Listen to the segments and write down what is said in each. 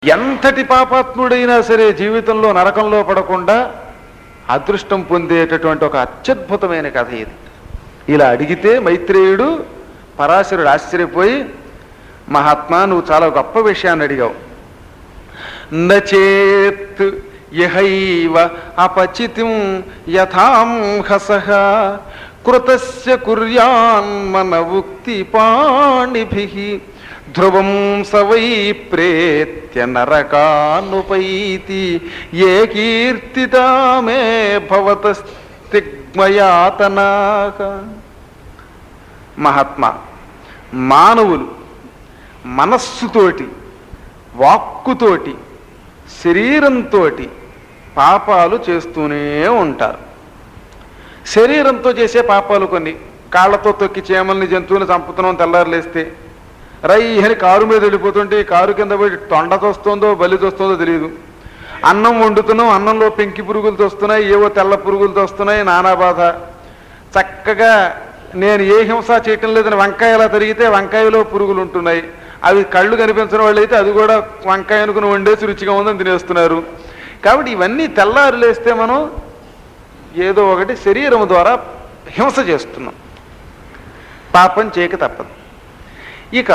ఎంతటి పాపాత్ముడైనా సరే జీవితంలో నరకంలో పడకుండా అదృష్టం పొందేటటువంటి ఒక అత్యద్భుతమైన కథ ఇది ఇలా అడిగితే మైత్రేయుడు పరాశరుడు ఆశ్చర్యపోయి మహాత్మా నువ్వు చాలా గొప్ప విషయాన్ని అడిగావు నచేత్ యహైవ అపచితిం యథాంహస కృతస్య కుర్యాన్మన ఉక్తి పాణిభి ధ్రువం స వై ప్రేత్య నరకానుపైతి ఏ కీర్తితా మే భవతస్తిగ్మయాతనాక మహాత్మా మానవులు మనస్సుతోటి వాక్కుతోటి శరీరంతో పాపాలు చేస్తూనే ఉంటారు శరీరంతో చేసే పాపాలు కొన్ని కాళ్ళతో తొక్కి చేమల్ని జంతువుని చంపుతున్నాం తెల్లారులేస్తే రై అని కారు మీద వెళ్ళిపోతుంటే ఈ కారు కింద పడి తొండ తోస్తుందో బలి తోస్తుందో తెలియదు అన్నం వండుతున్నాం అన్నంలో పెంకి పురుగులు తోస్తున్నాయి ఏవో తెల్ల పురుగులు తోస్తున్నాయి నానా బాధ చక్కగా నేను ఏ హింస చేయటం లేదని వంకాయ ఎలా తిరిగితే వంకాయలో పురుగులు ఉంటున్నాయి అవి కళ్ళు కనిపించిన వాళ్ళు అయితే అది కూడా వంకాయ అనుకుని వండేసి రుచిగా ఉందని తినేస్తున్నారు కాబట్టి ఇవన్నీ తెల్లారులేస్తే మనం ఏదో ఒకటి శరీరం ద్వారా హింస చేస్తున్నాం పాపం చేయక తప్పదు ఇక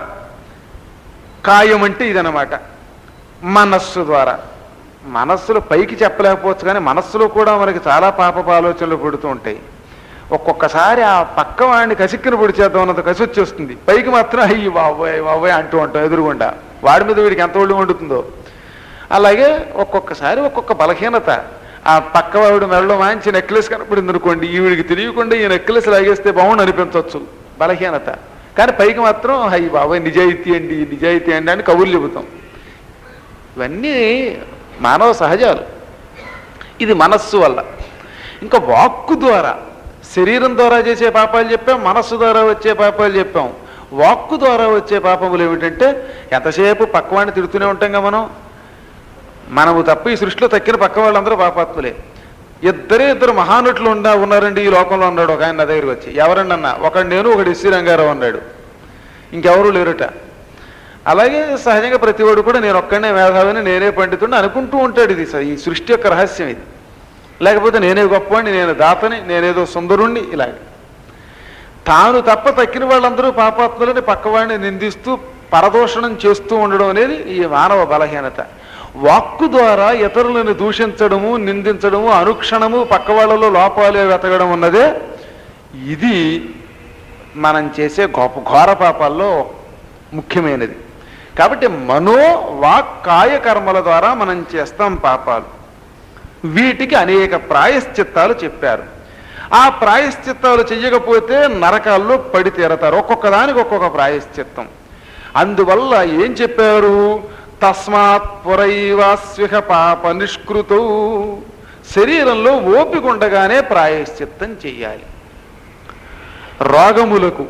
కాయం అంటే ఇదనమాట మనస్సు ద్వారా మనస్సులో పైకి చెప్పలేకపోవచ్చు కానీ మనస్సులో కూడా మనకి చాలా పాపపు ఆలోచనలు పుడుతూ ఉంటాయి ఒక్కొక్కసారి ఆ పక్క వాడిని కసిక్కిన పొడి చేద్దాం అన్నంత కసి వచ్చేస్తుంది పైకి మాత్రం అయ్యి బాబోయ్ బాబోయ్ అంటూ ఉంటాం ఎదురుగుండా వాడి మీద వీడికి ఎంత ఒళ్ళు వండుతుందో అలాగే ఒక్కొక్కసారి ఒక్కొక్క బలహీనత ఆ పక్క వాడు మెడలో వాంచి నెక్లెస్ కనపడింది అనుకోండి ఈవిడికి తెలియకుండా ఈ నెక్లెస్ లాగేస్తే బాగుండు అనిపించవచ్చు బలహీనత కానీ పైకి మాత్రం అయ్యి బాబాయ్ నిజాయితీ అండి నిజాయితీ అండి అని కబుర్లు చెబుతాం ఇవన్నీ మానవ సహజాలు ఇది మనస్సు వల్ల ఇంకా వాక్కు ద్వారా శరీరం ద్వారా చేసే పాపాలు చెప్పాం మనస్సు ద్వారా వచ్చే పాపాలు చెప్పాం వాక్కు ద్వారా వచ్చే పాపములు ఏమిటంటే ఎంతసేపు పక్కవాడిని తిడుతూనే ఉంటాం కదా మనం మనము తప్ప ఈ సృష్టిలో తక్కిన పక్క వాళ్ళందరూ పాపాత్ములే ఇద్దరే ఇద్దరు మహానటులు ఉండా ఉన్నారండి ఈ లోకంలో ఉన్నాడు ఒక ఆయన నా దగ్గరికి వచ్చి ఎవరండి అన్న ఒకడు నేను ఒకడు ఎస్సీ రంగారావు అన్నాడు ఇంకెవరూ లేరుట అలాగే సహజంగా ప్రతివాడు కూడా నేను ఒక్కడనే మేధావిని నేనే పండితుడిని అనుకుంటూ ఉంటాడు ఇది స- ఈ సృష్టి యొక్క రహస్యం ఇది లేకపోతే నేనే గొప్పవాడిని నేను దాతని నేనేదో సుందరుణ్ణి ఇలాగ తాను తప్ప తక్కిన వాళ్ళందరూ పాపాత్ములని పక్కవాడిని నిందిస్తూ పరదోషణం చేస్తూ ఉండడం అనేది ఈ మానవ బలహీనత వాక్కు ద్వారా ఇతరులను దూషించడము నిందించడము అనుక్షణము పక్క వాళ్ళలో లోపాలు వెతకడం ఉన్నదే ఇది మనం చేసే గొప్ప ఘోర పాపాల్లో ముఖ్యమైనది కాబట్టి మనో వాక్ కాయ కర్మల ద్వారా మనం చేస్తాం పాపాలు వీటికి అనేక ప్రాయశ్చిత్తాలు చెప్పారు ఆ ప్రాయశ్చిత్తాలు చెయ్యకపోతే నరకాల్లో పడి తీరతారు ఒక్కొక్క దానికి ఒక్కొక్క ప్రాయశ్చిత్తం అందువల్ల ఏం చెప్పారు తస్మాత్ పురైవాస్విహ పాప నిష్కృతౌ శరీరంలో ఓపిక ఉండగానే ప్రాయశ్చిత్తం చెయ్యాలి రోగములకు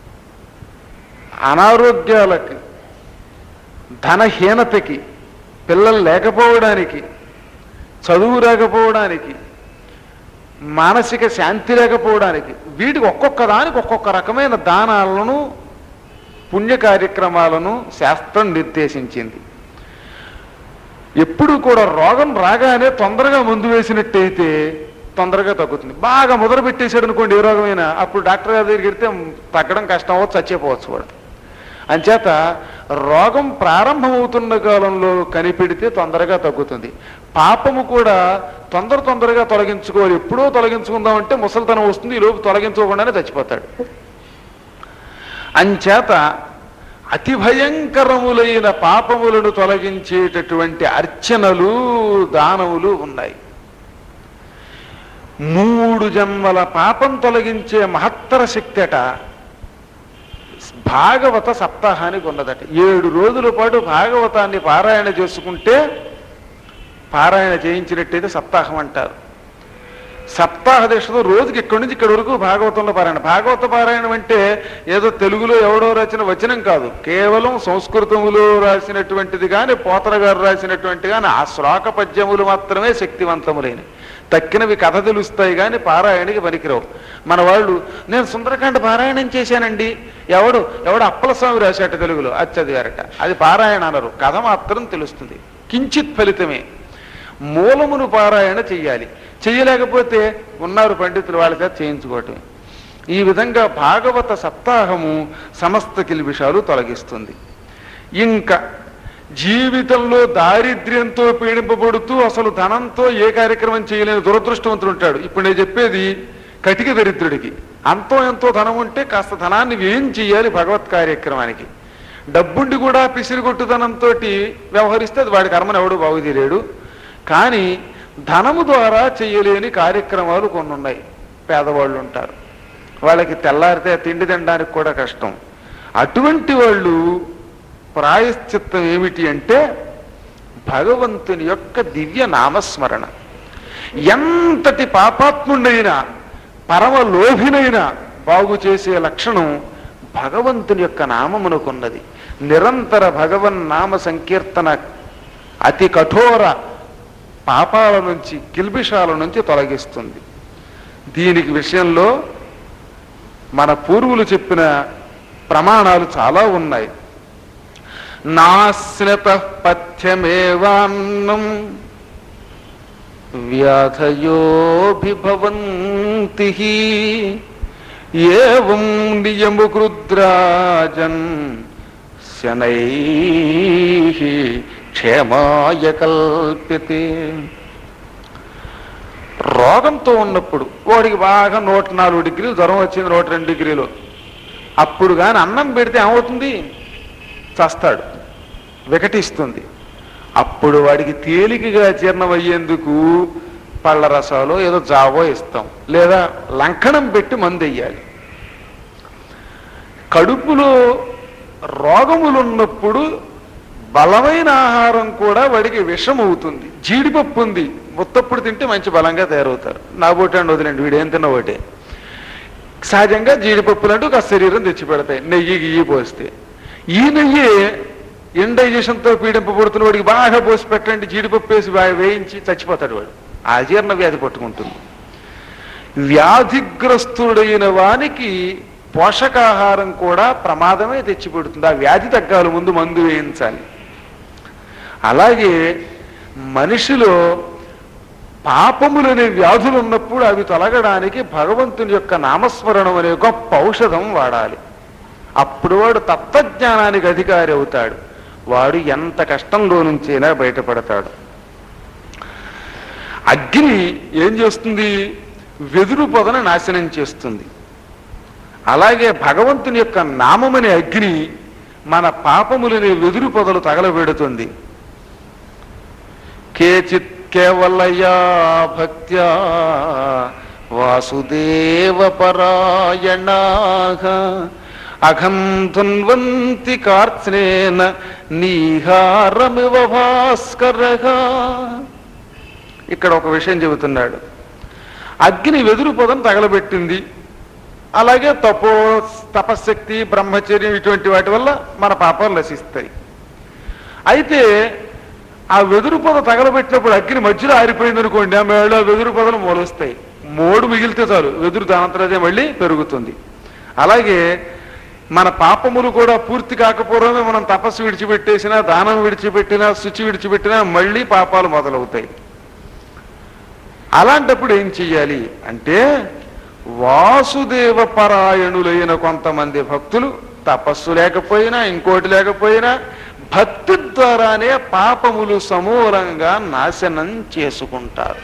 అనారోగ్యాలకి ధనహీనతకి పిల్లలు లేకపోవడానికి చదువు రాకపోవడానికి మానసిక శాంతి లేకపోవడానికి వీటికి ఒక్కొక్క దానికి ఒక్కొక్క రకమైన దానాలను పుణ్య కార్యక్రమాలను శాస్త్రం నిర్దేశించింది ఎప్పుడు కూడా రోగం రాగానే తొందరగా మందు వేసినట్టయితే తొందరగా తగ్గుతుంది బాగా మొదలు పెట్టేశాడు అనుకోండి ఏ రోగమైనా అప్పుడు డాక్టర్ గారి దగ్గరికి వెళ్తే తగ్గడం కష్టం అవ్వచ్చు చచ్చిపోవచ్చు కూడా అంచేత రోగం ప్రారంభమవుతున్న కాలంలో కనిపెడితే తొందరగా తగ్గుతుంది పాపము కూడా తొందర తొందరగా తొలగించుకోవాలి ఎప్పుడో తొలగించుకుందామంటే ముసలితనం వస్తుంది ఈ లోపు తొలగించుకోకుండానే చచ్చిపోతాడు అంచేత అతి భయంకరములైన పాపములను తొలగించేటటువంటి అర్చనలు దానములు ఉన్నాయి మూడు జన్మల పాపం తొలగించే మహత్తర శక్తి అట భాగవత సప్తాహానికి ఉన్నదట ఏడు రోజుల పాటు భాగవతాన్ని పారాయణ చేసుకుంటే పారాయణ చేయించినట్టయితే సప్తాహం అంటారు సప్తాహ దీక్షతో రోజుకి ఇక్కడి నుంచి ఇక్కడి వరకు భాగవతంలో పారాయణ భాగవత పారాయణం అంటే ఏదో తెలుగులో ఎవడో రాసిన వచనం కాదు కేవలం సంస్కృతములో రాసినటువంటిది కానీ పోతర గారు రాసినటువంటి కానీ ఆ శ్లోక పద్యములు మాత్రమే శక్తివంతములైన తక్కినవి కథ తెలుస్తాయి కానీ పారాయణకి పనికిరావు మన వాళ్ళు నేను సుందరకాండ పారాయణం చేశానండి ఎవడు ఎవడు అప్పల స్వామి రాశాట తెలుగులో అది చదివారట అది పారాయణ అనరు కథ మాత్రం తెలుస్తుంది కించిత్ ఫలితమే మూలమును పారాయణ చెయ్యాలి చెయ్యలేకపోతే ఉన్నారు పండితులు వాళ్ళ చేత చేయించుకోవటం ఈ విధంగా భాగవత సప్తాహము సమస్త కిల్బిషాలు తొలగిస్తుంది ఇంకా జీవితంలో దారిద్ర్యంతో పీడింపబడుతూ అసలు ధనంతో ఏ కార్యక్రమం చేయలేని దురదృష్టవంతుడు ఉంటాడు ఇప్పుడు నేను చెప్పేది కటిక దరిద్రుడికి అంతో ఎంతో ధనం ఉంటే కాస్త ధనాన్ని వ్యయం చేయాలి భగవత్ కార్యక్రమానికి డబ్బుండి కూడా పిసిరిగొట్టుదనంతో వ్యవహరిస్తే అది వాడి కర్మను ఎవడు బాగు తీయలేడు కానీ ధనము ద్వారా చేయలేని కార్యక్రమాలు కొన్ని ఉన్నాయి పేదవాళ్ళు ఉంటారు వాళ్ళకి తెల్లారితే తిండి తినడానికి కూడా కష్టం అటువంటి వాళ్ళు ప్రాయశ్చిత్తం ఏమిటి అంటే భగవంతుని యొక్క దివ్య నామస్మరణ ఎంతటి పాపాత్ముడైనా పరమ లోభినైనా బాగు చేసే లక్షణం భగవంతుని యొక్క నామమునకున్నది నిరంతర భగవన్ నామ సంకీర్తన అతి కఠోర పాపాల నుంచి కిల్బిషాల నుంచి తొలగిస్తుంది దీనికి విషయంలో మన పూర్వులు చెప్పిన ప్రమాణాలు చాలా ఉన్నాయి నాశ్నత పథ్యమేవాన్నం వ్యాధయోభిభవంతి ఏం నియముకృద్రాజన్ శనై క్షేమాయ కల్ప్యతే రోగంతో ఉన్నప్పుడు వాడికి బాగా నూట నాలుగు డిగ్రీలు జ్వరం వచ్చింది నూట రెండు డిగ్రీలు అప్పుడు కానీ అన్నం పెడితే ఏమవుతుంది చస్తాడు వికటిస్తుంది అప్పుడు వాడికి తేలికగా జీర్ణమయ్యేందుకు పళ్ళ రసాలు ఏదో జావో ఇస్తాం లేదా లంకణం పెట్టి మందు వెయ్యాలి కడుపులో రోగములున్నప్పుడు బలమైన ఆహారం కూడా వాడికి విషం అవుతుంది జీడిపప్పు ఉంది ముత్తప్పుడు తింటే మంచి బలంగా తయారవుతారు నా బోటాన్ని వదిలేండి వీడు ఏం తిన్న ఒకటే సహజంగా జీడిపప్పులు అంటూ ఒక శరీరం తెచ్చిపెడతాయి నెయ్యి గియ్యి పోస్తే ఈ నెయ్యి ఇండైజేషన్తో పీడింపబడుతున్న వాడికి బాగా పోసి పెట్టండి జీడిపప్పు వేసి బాగా వేయించి చచ్చిపోతాడు వాడు అజీర్ణ వ్యాధి పట్టుకుంటుంది వ్యాధిగ్రస్తుడైన వానికి పోషకాహారం కూడా ప్రమాదమే తెచ్చిపెడుతుంది ఆ వ్యాధి తగ్గాలి ముందు మందు వేయించాలి అలాగే మనిషిలో పాపములనే వ్యాధులు ఉన్నప్పుడు అవి తొలగడానికి భగవంతుని యొక్క నామస్మరణం అనే గొప్ప ఔషధం వాడాలి అప్పుడు వాడు తత్వజ్ఞానానికి అధికారి అవుతాడు వాడు ఎంత కష్టంలో నుంచైనా బయటపడతాడు అగ్ని ఏం చేస్తుంది వెదురు పొదను నాశనం చేస్తుంది అలాగే భగవంతుని యొక్క నామమనే అగ్ని మన పాపములనే వెదురు పొదలు తగలబెడుతుంది కేచిత్ కేవలయా భక్త్యా వాసుదేవ పరాయణాః అఘం ధున్వంతి కార్త్స్నేన నీహారమివ భాస్కరగా ఇక్కడ ఒక విషయం చెబుతున్నాడు అగ్ని వెదురు పొదను తగలబెట్టింది అలాగే తపో తపశక్తి బ్రహ్మచర్యం ఇటువంటి వాటి వల్ల మన పాపాలు నశిస్తాయి అయితే ఆ వెదురు పొద తగలబెట్టినప్పుడు అగ్ని మధ్యలో ఆరిపోయింది అనుకోండి ఆ మేళ వెదురు పొదలు మొలుస్తాయి మోడు మిగిలితే చాలు వెదురు దానంతరదే మళ్ళీ పెరుగుతుంది అలాగే మన పాపములు కూడా పూర్తి కాకపోవడమే మనం తపస్సు విడిచిపెట్టేసినా దానం విడిచిపెట్టినా శుచి విడిచిపెట్టినా మళ్ళీ పాపాలు మొదలవుతాయి అలాంటప్పుడు ఏం చెయ్యాలి అంటే వాసుదేవ పరాయణులైన కొంతమంది భక్తులు తపస్సు లేకపోయినా ఇంకోటి లేకపోయినా భక్తి ద్వారానే పాపములు సమూలంగా నాశనం చేసుకుంటారు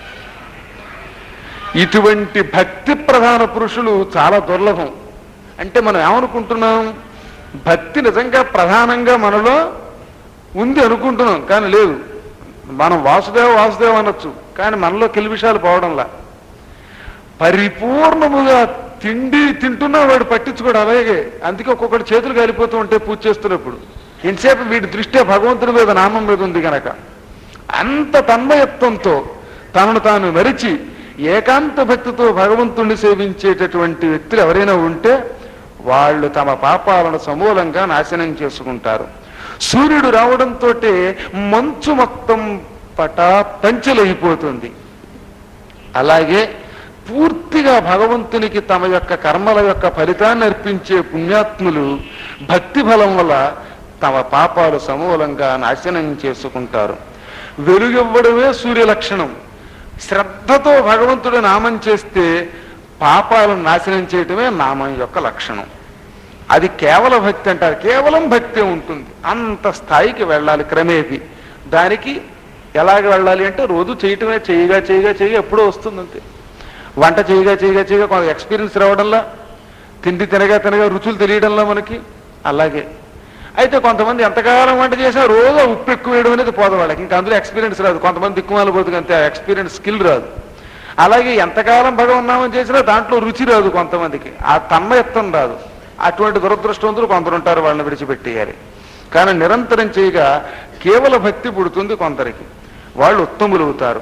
ఇటువంటి భక్తి ప్రధాన పురుషులు చాలా దుర్లభం అంటే మనం ఏమనుకుంటున్నాం భక్తి నిజంగా ప్రధానంగా మనలో ఉంది అనుకుంటున్నాం కానీ లేదు మనం వాసుదేవ వాసుదేవ అనొచ్చు కానీ మనలో కిల్బిషాలు పోవడంలా పరిపూర్ణముగా తిండి తింటున్నా వాడు పట్టించుకోడు అలాగే అందుకే ఒక్కొక్కటి చేతులు కాలిపోతూ ఉంటే పూజ చేస్తున్నప్పుడు ఎంతసేపు వీడి దృష్టి భగవంతుని మీద నామం మీద ఉంది గనక అంత తన్మయత్వంతో తనను తాను మరిచి ఏకాంత భక్తితో భగవంతుణ్ణి సేవించేటటువంటి వ్యక్తులు ఎవరైనా ఉంటే వాళ్ళు తమ పాపాలను సమూలంగా నాశనం చేసుకుంటారు సూర్యుడు రావడంతో మంచు మొత్తం పటా పంచలైపోతుంది అలాగే పూర్తిగా భగవంతునికి తమ యొక్క కర్మల యొక్క ఫలితాన్ని అర్పించే పుణ్యాత్ములు భక్తి బలం వల్ల తమ పాపాలు సమూలంగా నాశనం చేసుకుంటారు వెలుగివ్వడమే సూర్య లక్షణం శ్రద్ధతో భగవంతుడు నామం చేస్తే పాపాలను నాశనం చేయటమే నామం యొక్క లక్షణం అది కేవల భక్తి అంటారు కేవలం భక్తి ఉంటుంది అంత స్థాయికి వెళ్ళాలి క్రమేపి దానికి ఎలాగ వెళ్ళాలి అంటే రోజు చేయటమే చేయగా చేయగా చేయగా ఎప్పుడో వస్తుంది అంతే వంట చేయగా చేయగా చేయగా కొంత ఎక్స్పీరియన్స్ రావడంలా తిండి తినగా తినగా రుచులు తెలియడంలో మనకి అలాగే అయితే కొంతమంది ఎంతకాలం వంట చేసినా రోజు ఆ ఉప్పు ఎక్కువ వేయడం అనేది పోదు వాళ్ళకి ఇంకా అందులో ఎక్స్పీరియన్స్ రాదు కొంతమంది దిక్కుమాల పోతుంది అంతే ఎక్స్పీరియన్స్ స్కిల్ రాదు అలాగే ఎంతకాలం భగవన్నామం చేసినా దాంట్లో రుచి రాదు కొంతమందికి ఆ తన్మయత్వం రాదు అటువంటి దురదృష్టవంతులు కొందరు ఉంటారు వాళ్ళని విడిచిపెట్టేయాలి కానీ నిరంతరం చేయగా కేవల భక్తి పుడుతుంది కొందరికి వాళ్ళు ఉత్తములవుతారు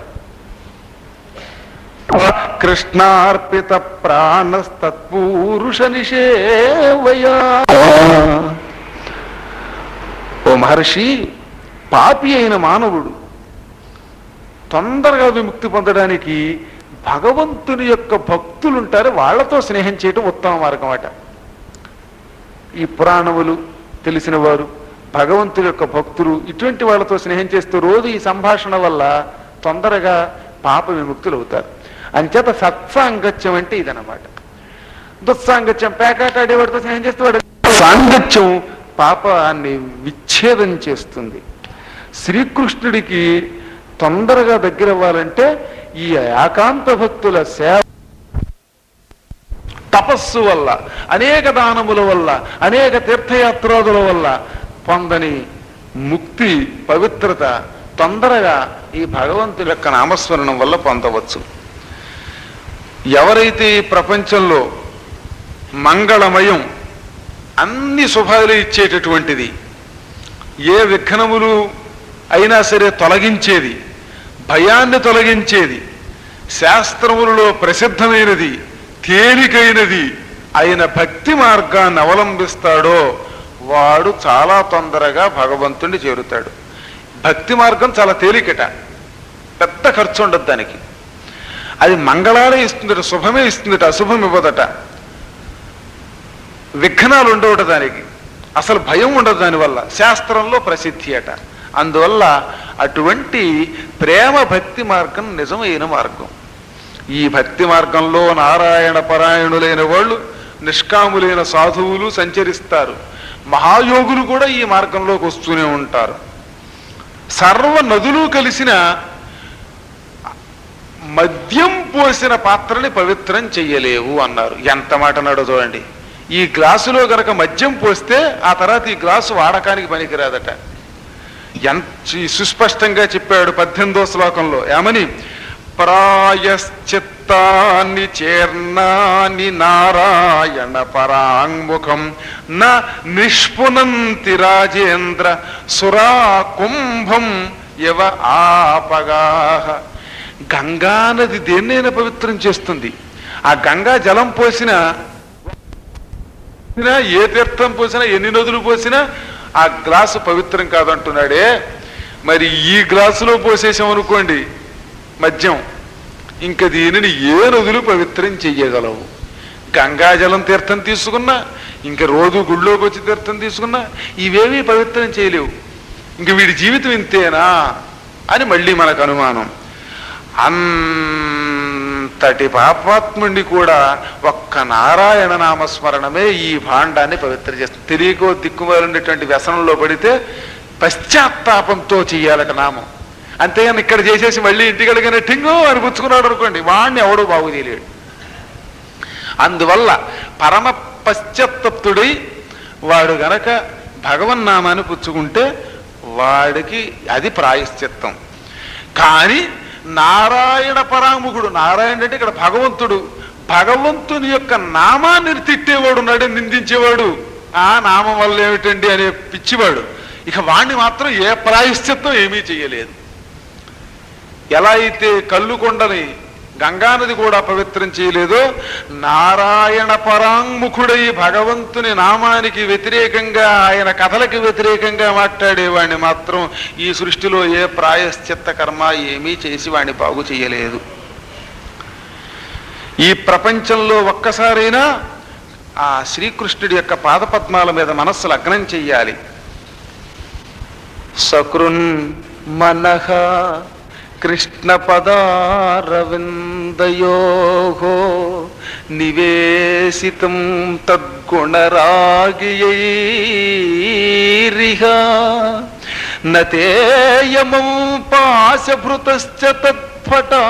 కృష్ణార్పిత ప్రాణస్తత్పూరుష నిషేవయా ఓ మహర్షి పాపి అయిన మానవుడు తొందరగా విముక్తి పొందడానికి భగవంతుని యొక్క భక్తులు ఉంటారు వాళ్ళతో స్నేహం చేయటం ఉత్తమ మార్గం అట ఈ పురాణములు తెలిసిన వారు భగవంతుడి యొక్క భక్తులు ఇటువంటి వాళ్ళతో స్నేహం చేస్తూ రోజు ఈ సంభాషణ వల్ల తొందరగా పాప విముక్తులు అవుతారు అంచేత సత్సాంగత్యం అంటే ఇదనమాట దుస్సాంగత్యం పేకాట ఆడేవాడితో స్నేహం చేస్తే వాడు సాంగత్యం పాపాన్ని విచ్ఛేదం చేస్తుంది శ్రీకృష్ణుడికి తొందరగా దగ్గర అవ్వాలంటే ఈ ఏకాంత భక్తుల సేవ తపస్సు వల్ల అనేక దానముల వల్ల అనేక తీర్థయాత్రాదుల వల్ల పొందని ముక్తి పవిత్రత తొందరగా ఈ భగవంతుడి యొక్క నామస్మరణం వల్ల పొందవచ్చు ఎవరైతే ఈ ప్రపంచంలో మంగళమయం అన్ని శుభాలు ఇచ్చేటటువంటిది ఏ విఘ్నములు అయినా సరే తొలగించేది భయాన్ని తొలగించేది శాస్త్రములలో ప్రసిద్ధమైనది తేలికైనది అయిన భక్తి మార్గాన్ని అవలంబిస్తాడో వాడు చాలా తొందరగా భగవంతుణ్ణి చేరుతాడు భక్తి మార్గం చాలా తేలికట పెద్ద ఖర్చు ఉండదు దానికి అది మంగళాలే ఇస్తుందట శుభమే ఇస్తుందట అశుభం ఇవ్వదట విఘ్నాలు ఉండవట దానికి అసలు భయం ఉండదు దానివల్ల శాస్త్రంలో ప్రసిద్ధి అట అందువల్ల అటువంటి ప్రేమ భక్తి మార్గం నిజమైన మార్గం ఈ భక్తి మార్గంలో నారాయణ పరాయణులైన వాళ్ళు నిష్కాములైన సాధువులు సంచరిస్తారు మహాయోగులు కూడా ఈ మార్గంలోకి వస్తూనే ఉంటారు సర్వ నదులు కలిసిన మద్యం పోసిన పాత్రని పవిత్రం చెయ్యలేవు అన్నారు ఎంత మాట అన్నాడో చూడండి ఈ గ్లాసులో గనక మద్యం పోస్తే ఆ తర్వాత ఈ గ్లాసు వాడకానికి పనికిరాదట ఎంత సుస్పష్టంగా చెప్పాడు పద్దెనిమిదో శ్లోకంలో ఏమని ప్రాయశ్చిత్తాన్ని చేర్నాని నారాయణ పరాంగుఖం న నిష్పునంతి రాజేంద్ర సురా కుంభం ఇవ ఆపగా గంగా నది దేన్నైనా పవిత్రం చేస్తుంది ఆ గంగా జలం పోసిన పోసినా, ఏ తీర్థం పోసినా ఎన్ని నదులు పోసినా ఆ గ్లాసు పవిత్రం కాదంటున్నాడే మరి ఈ గ్లాసులో పోసేసాం అనుకోండి మద్యం ఇంక దీనిని ఏ నదులు పవిత్రం చెయ్యగలవు గంగాజలం తీర్థం తీసుకున్నా ఇంక రోజు గుళ్ళోకి వచ్చి తీర్థం తీసుకున్నా ఇవేమీ పవిత్రం చేయలేవు ఇంక వీడి జీవితం ఇంతేనా అని మళ్ళీ మనకు అనుమానం అంతటి పాపాత్ముడిని కూడా ఒక్క నారాయణ నామస్మరణమే ఈ భాండాన్ని పవిత్ర చేస్తుంది తెలియకో దిక్కుమాలినటువంటి వ్యసనంలో పడితే పశ్చాత్తాపంతో చెయ్యాలట నామం అంతేగాని ఇక్కడ చేసేసి మళ్ళీ ఇంటికి వెళ్ళగానే టింగు అని పుచ్చుకున్నాడు అనుకోండి వాడిని ఎవడు బాగు చేయలేడు అందువల్ల పరమ పశ్చాత్తప్తుడై వాడు గనక భగవన్నామాన్ని పుచ్చుకుంటే వాడికి అది ప్రాయశ్చిత్తం కానీ నారాయణ పరాముఖుడు నారాయణ అంటే ఇక్కడ భగవంతుడు భగవంతుని యొక్క నామాన్ని తిట్టేవాడు ఉన్నాడు నిందించేవాడు ఆ నామం వల్ల ఏమిటండి అనే పిచ్చివాడు ఇక వాణ్ణి మాత్రం ఏ ప్రాయశ్చిత్తం ఏమీ చేయలేదు ఎలా అయితే కళ్ళు కొండని గంగానది కూడా పవిత్రం చేయలేదో నారాయణ పరాంగుఖుడై భగవంతుని నామానికి వ్యతిరేకంగా ఆయన కథలకి వ్యతిరేకంగా మాట్లాడేవాడిని మాత్రం ఈ సృష్టిలో ఏ ప్రాయశ్చిత్త కర్మ ఏమీ చేసి వాడిని బాగు చేయలేదు ఈ ప్రపంచంలో ఒక్కసారైనా ఆ శ్రీకృష్ణుడి యొక్క పాదపద్మాల మీద మనస్సు లగ్నం చెయ్యాలి సకృన్ మనః కృష్ణ పదారవిందయో నివేశితం తద్గుణరాగియైరిహ నతేయమం పాశభృతశ్చ తత్ఫటా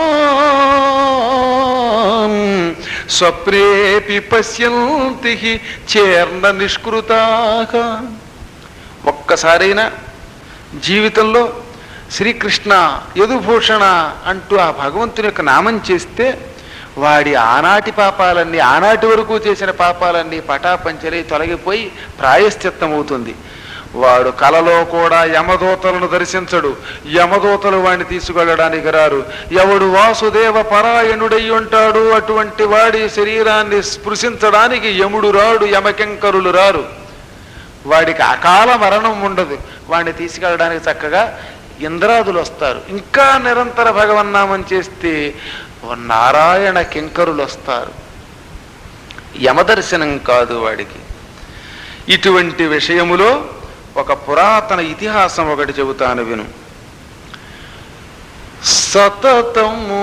స్వప్నేపి పశ్యంతి చేర్ణ నిష్కృతాః ఒక్కసారైనా జీవితంలో శ్రీకృష్ణ యదుభూషణ అంటూ ఆ భగవంతుని యొక్క నామం చేస్తే వాడి ఆనాటి పాపాలన్నీ ఆనాటి వరకు చేసిన పాపాలన్నీ పటాపంచలై తొలగిపోయి ప్రాయశ్చిత్తం అవుతుంది వాడు కలలో కూడా యమదూతలను దర్శించడు యమదూతలు వాడిని తీసుకెళ్ళడానికి రారు ఎవడు వాసుదేవ పరాయణుడై ఉంటాడు అటువంటి వాడి శరీరాన్ని స్పృశించడానికి యముడు రాడు యమకెంకరులు రారు వాడికి అకాల మరణం ఉండదు వాడిని తీసుకెళ్ళడానికి చక్కగా ఇంద్రాదులు వస్తారు ఇంకా నిరంతర భగవన్నామం చేస్తే నారాయణ కింకరులు వస్తారు యమదర్శనం కాదు వాడికి ఇటువంటి విషయములో ఒక పురాతన ఇతిహాసం ఒకటి చెబుతాను విను సతతము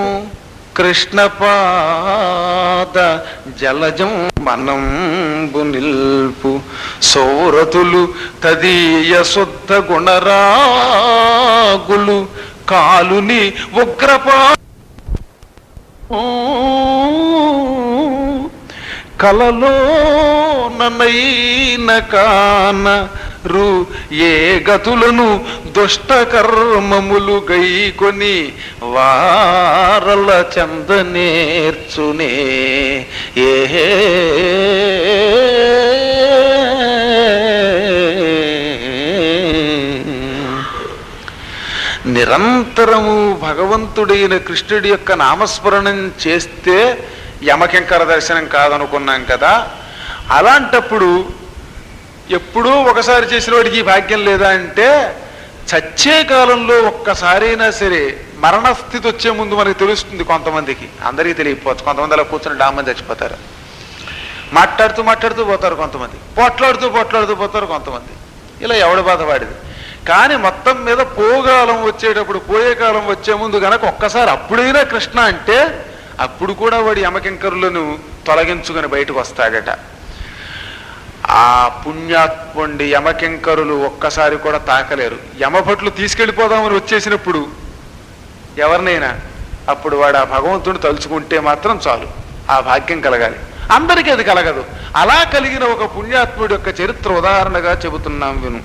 కృష్ణపాద జలజం మనంబు నిల్పు సౌరతులు తదీయ శుద్ధ గుణరాగులు కాలుని ఉగ్రపా కలలో ననైన కాన రు ఏ గతులను దుష్ట కర్మములు గైకొని వారల చందనేర్చునే ఏ నిరంతరము భగవంతుడైన కృష్ణుడి యొక్క నామస్మరణం చేస్తే యమకింకర దర్శనం కాదనుకున్నాం కదా అలాంటప్పుడు ఎప్పుడూ ఒకసారి చేసిన వాడికి ఈ భాగ్యం లేదా అంటే చచ్చే కాలంలో ఒక్కసారైనా సరే మరణస్థితి వచ్చే ముందు మనకి తెలుస్తుంది కొంతమందికి అందరికీ తెలియకపోవచ్చు కొంతమంది అలా కూర్చొని డామని చచ్చిపోతారు మాట్లాడుతూ మాట్లాడుతూ పోతారు కొంతమంది పోట్లాడుతూ పోట్లాడుతూ పోతారు కొంతమంది ఇలా ఎవడి బాధ వాడిది కానీ మొత్తం మీద పోగాలం వచ్చేటప్పుడు పోయే కాలం వచ్చే ముందు గనక ఒక్కసారి అప్పుడైనా కృష్ణ అంటే అప్పుడు కూడా వాడి యమకింకరులను తొలగించుకొని బయటకు వస్తాడట ఆ పుణ్యాత్ముండి యమకింకరులు ఒక్కసారి కూడా తాకలేరు యమభట్లు తీసుకెళ్ళిపోదామని వచ్చేసినప్పుడు ఎవరినైనా అప్పుడు వాడు ఆ భగవంతుడు తలుచుకుంటే మాత్రం చాలు ఆ భాగ్యం కలగాలి అందరికీ అది కలగదు అలా కలిగిన ఒక పుణ్యాత్ముడి యొక్క చరిత్ర ఉదాహరణగా చెబుతున్నాం విను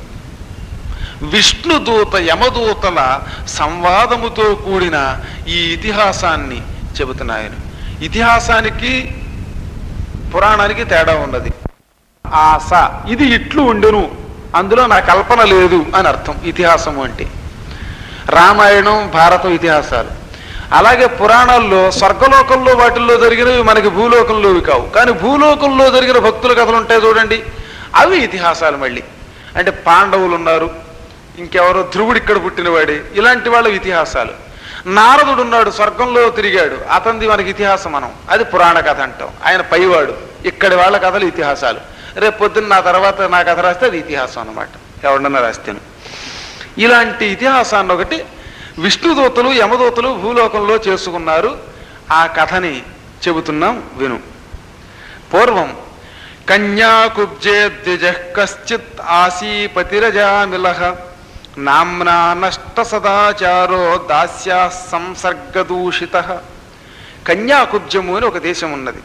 విష్ణుదూత యమదూతల సంవాదముతో కూడిన ఈ ఇతిహాసాన్ని చెబుతున్నాయను ఇతిహాసానికి పురాణానికి తేడా ఉన్నది ఆశ ఇది ఇట్లు ఉండును అందులో నా కల్పన లేదు అని అర్థం ఇతిహాసము అంటే రామాయణం భారతం ఇతిహాసాలు అలాగే పురాణాల్లో స్వర్గలోకంలో వాటిల్లో జరిగినవి మనకి భూలోకంలోవి కావు కానీ భూలోకంలో జరిగిన భక్తుల కథలు ఉంటాయి చూడండి అవి ఇతిహాసాలు మళ్ళీ అంటే పాండవులు ఉన్నారు ఇంకెవరో ధ్రువుడు ఇక్కడ పుట్టినవాడే ఇలాంటి వాళ్ళ ఇతిహాసాలు నారదుడు ఉన్నాడు స్వర్గంలో తిరిగాడు అతనిది మనకి ఇతిహాసం మనం అది పురాణ కథ అంటాం ఆయన పైవాడు ఇక్కడి వాళ్ళ కథలు ఇతిహాసాలు రేపు పొద్దున్న నా తర్వాత నా కథ రాస్తే అది ఇతిహాసం అన్నమాట ఎవడన్నా రాస్తేను ఇలాంటి ఇతిహాసాన్ని ఒకటి విష్ణుదూతలు యమదూతలు భూలోకంలో చేసుకున్నారు ఆ కథని చెబుతున్నాం విను పూర్వం కన్యాకుబ్జే ద్విజ కశ్చిత్ ఆసీపతిరజామిల నామ్నా నష్ట సదాచారో దాస్యా సంసర్గదూషిత కన్యాకుబ్జము అని ఒక దేశం ఉన్నది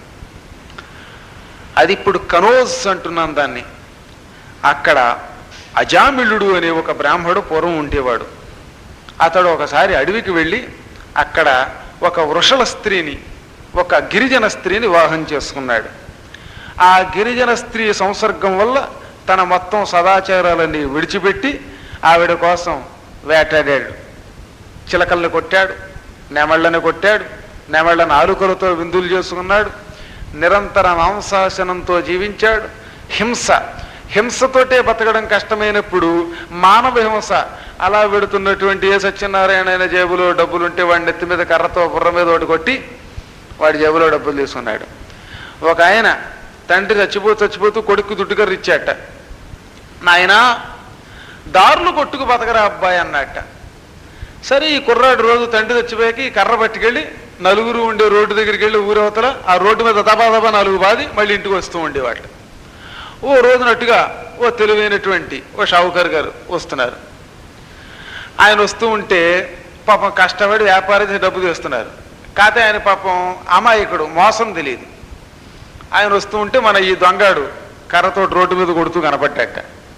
అది ఇప్పుడు కనోజ్ అంటున్నాం దాన్ని అక్కడ అజామిళుడు అనే ఒక బ్రాహ్మడు పూర్వం ఉండేవాడు అతడు ఒకసారి అడవికి వెళ్ళి అక్కడ ఒక వృషల స్త్రీని ఒక గిరిజన స్త్రీని వివాహం చేసుకున్నాడు ఆ గిరిజన స్త్రీ సంసర్గం వల్ల తన మొత్తం సదాచారాలన్నీ విడిచిపెట్టి ఆవిడ కోసం వేటాడాడు చిలకల్ని కొట్టాడు నెమళ్ళని కొట్టాడు నెమళ్ళ నాలుకలతో విందులు చేసుకున్నాడు నిరంతర మాంసాసనంతో జీవించాడు హింస హింసతోటే బతకడం కష్టమైనప్పుడు మానవ హింస అలా పెడుతున్నటువంటి ఏ సత్యనారాయణ అయిన జేబులో డబ్బులుంటే వాడి నెత్తి మీద కర్రతో బుర్ర మీద ఒకటి కొట్టి వాడి జేబులో డబ్బులు తీసుకున్నాడు ఒక ఆయన తండ్రి చచ్చిపోతూ చచ్చిపోతూ కొడుకు దుడ్డుకర్ర ఇచ్చాట నాయనా దారులు కొట్టుకు బతకరా అబ్బాయి అన్నట్ట సరే ఈ కుర్రాడు రోజు తండ్రి చచ్చిపోయాక ఈ కర్ర పట్టుకెళ్ళి నలుగురు ఉండే రోడ్డు దగ్గరికి వెళ్ళి ఊరవతల ఆ రోడ్డు మీద దబా దబా నాలుగు బాది మళ్ళీ ఇంటికి వస్తూ ఉండేవాళ్ళు ఓ రోజునట్టుగా ఓ తెలివైనటువంటి ఓ షావుకర్ గారు వస్తున్నారు ఆయన వస్తూ ఉంటే పాపం కష్టపడి వ్యాపారం చేసి డబ్బు తెస్తున్నారు కాకపోతే ఆయన పాపం అమాయకుడు మోసం తెలియదు ఆయన వస్తూ ఉంటే మన ఈ దొంగాడు కర్రతో రోడ్డు మీద కొడుతూ కనపడ్డాక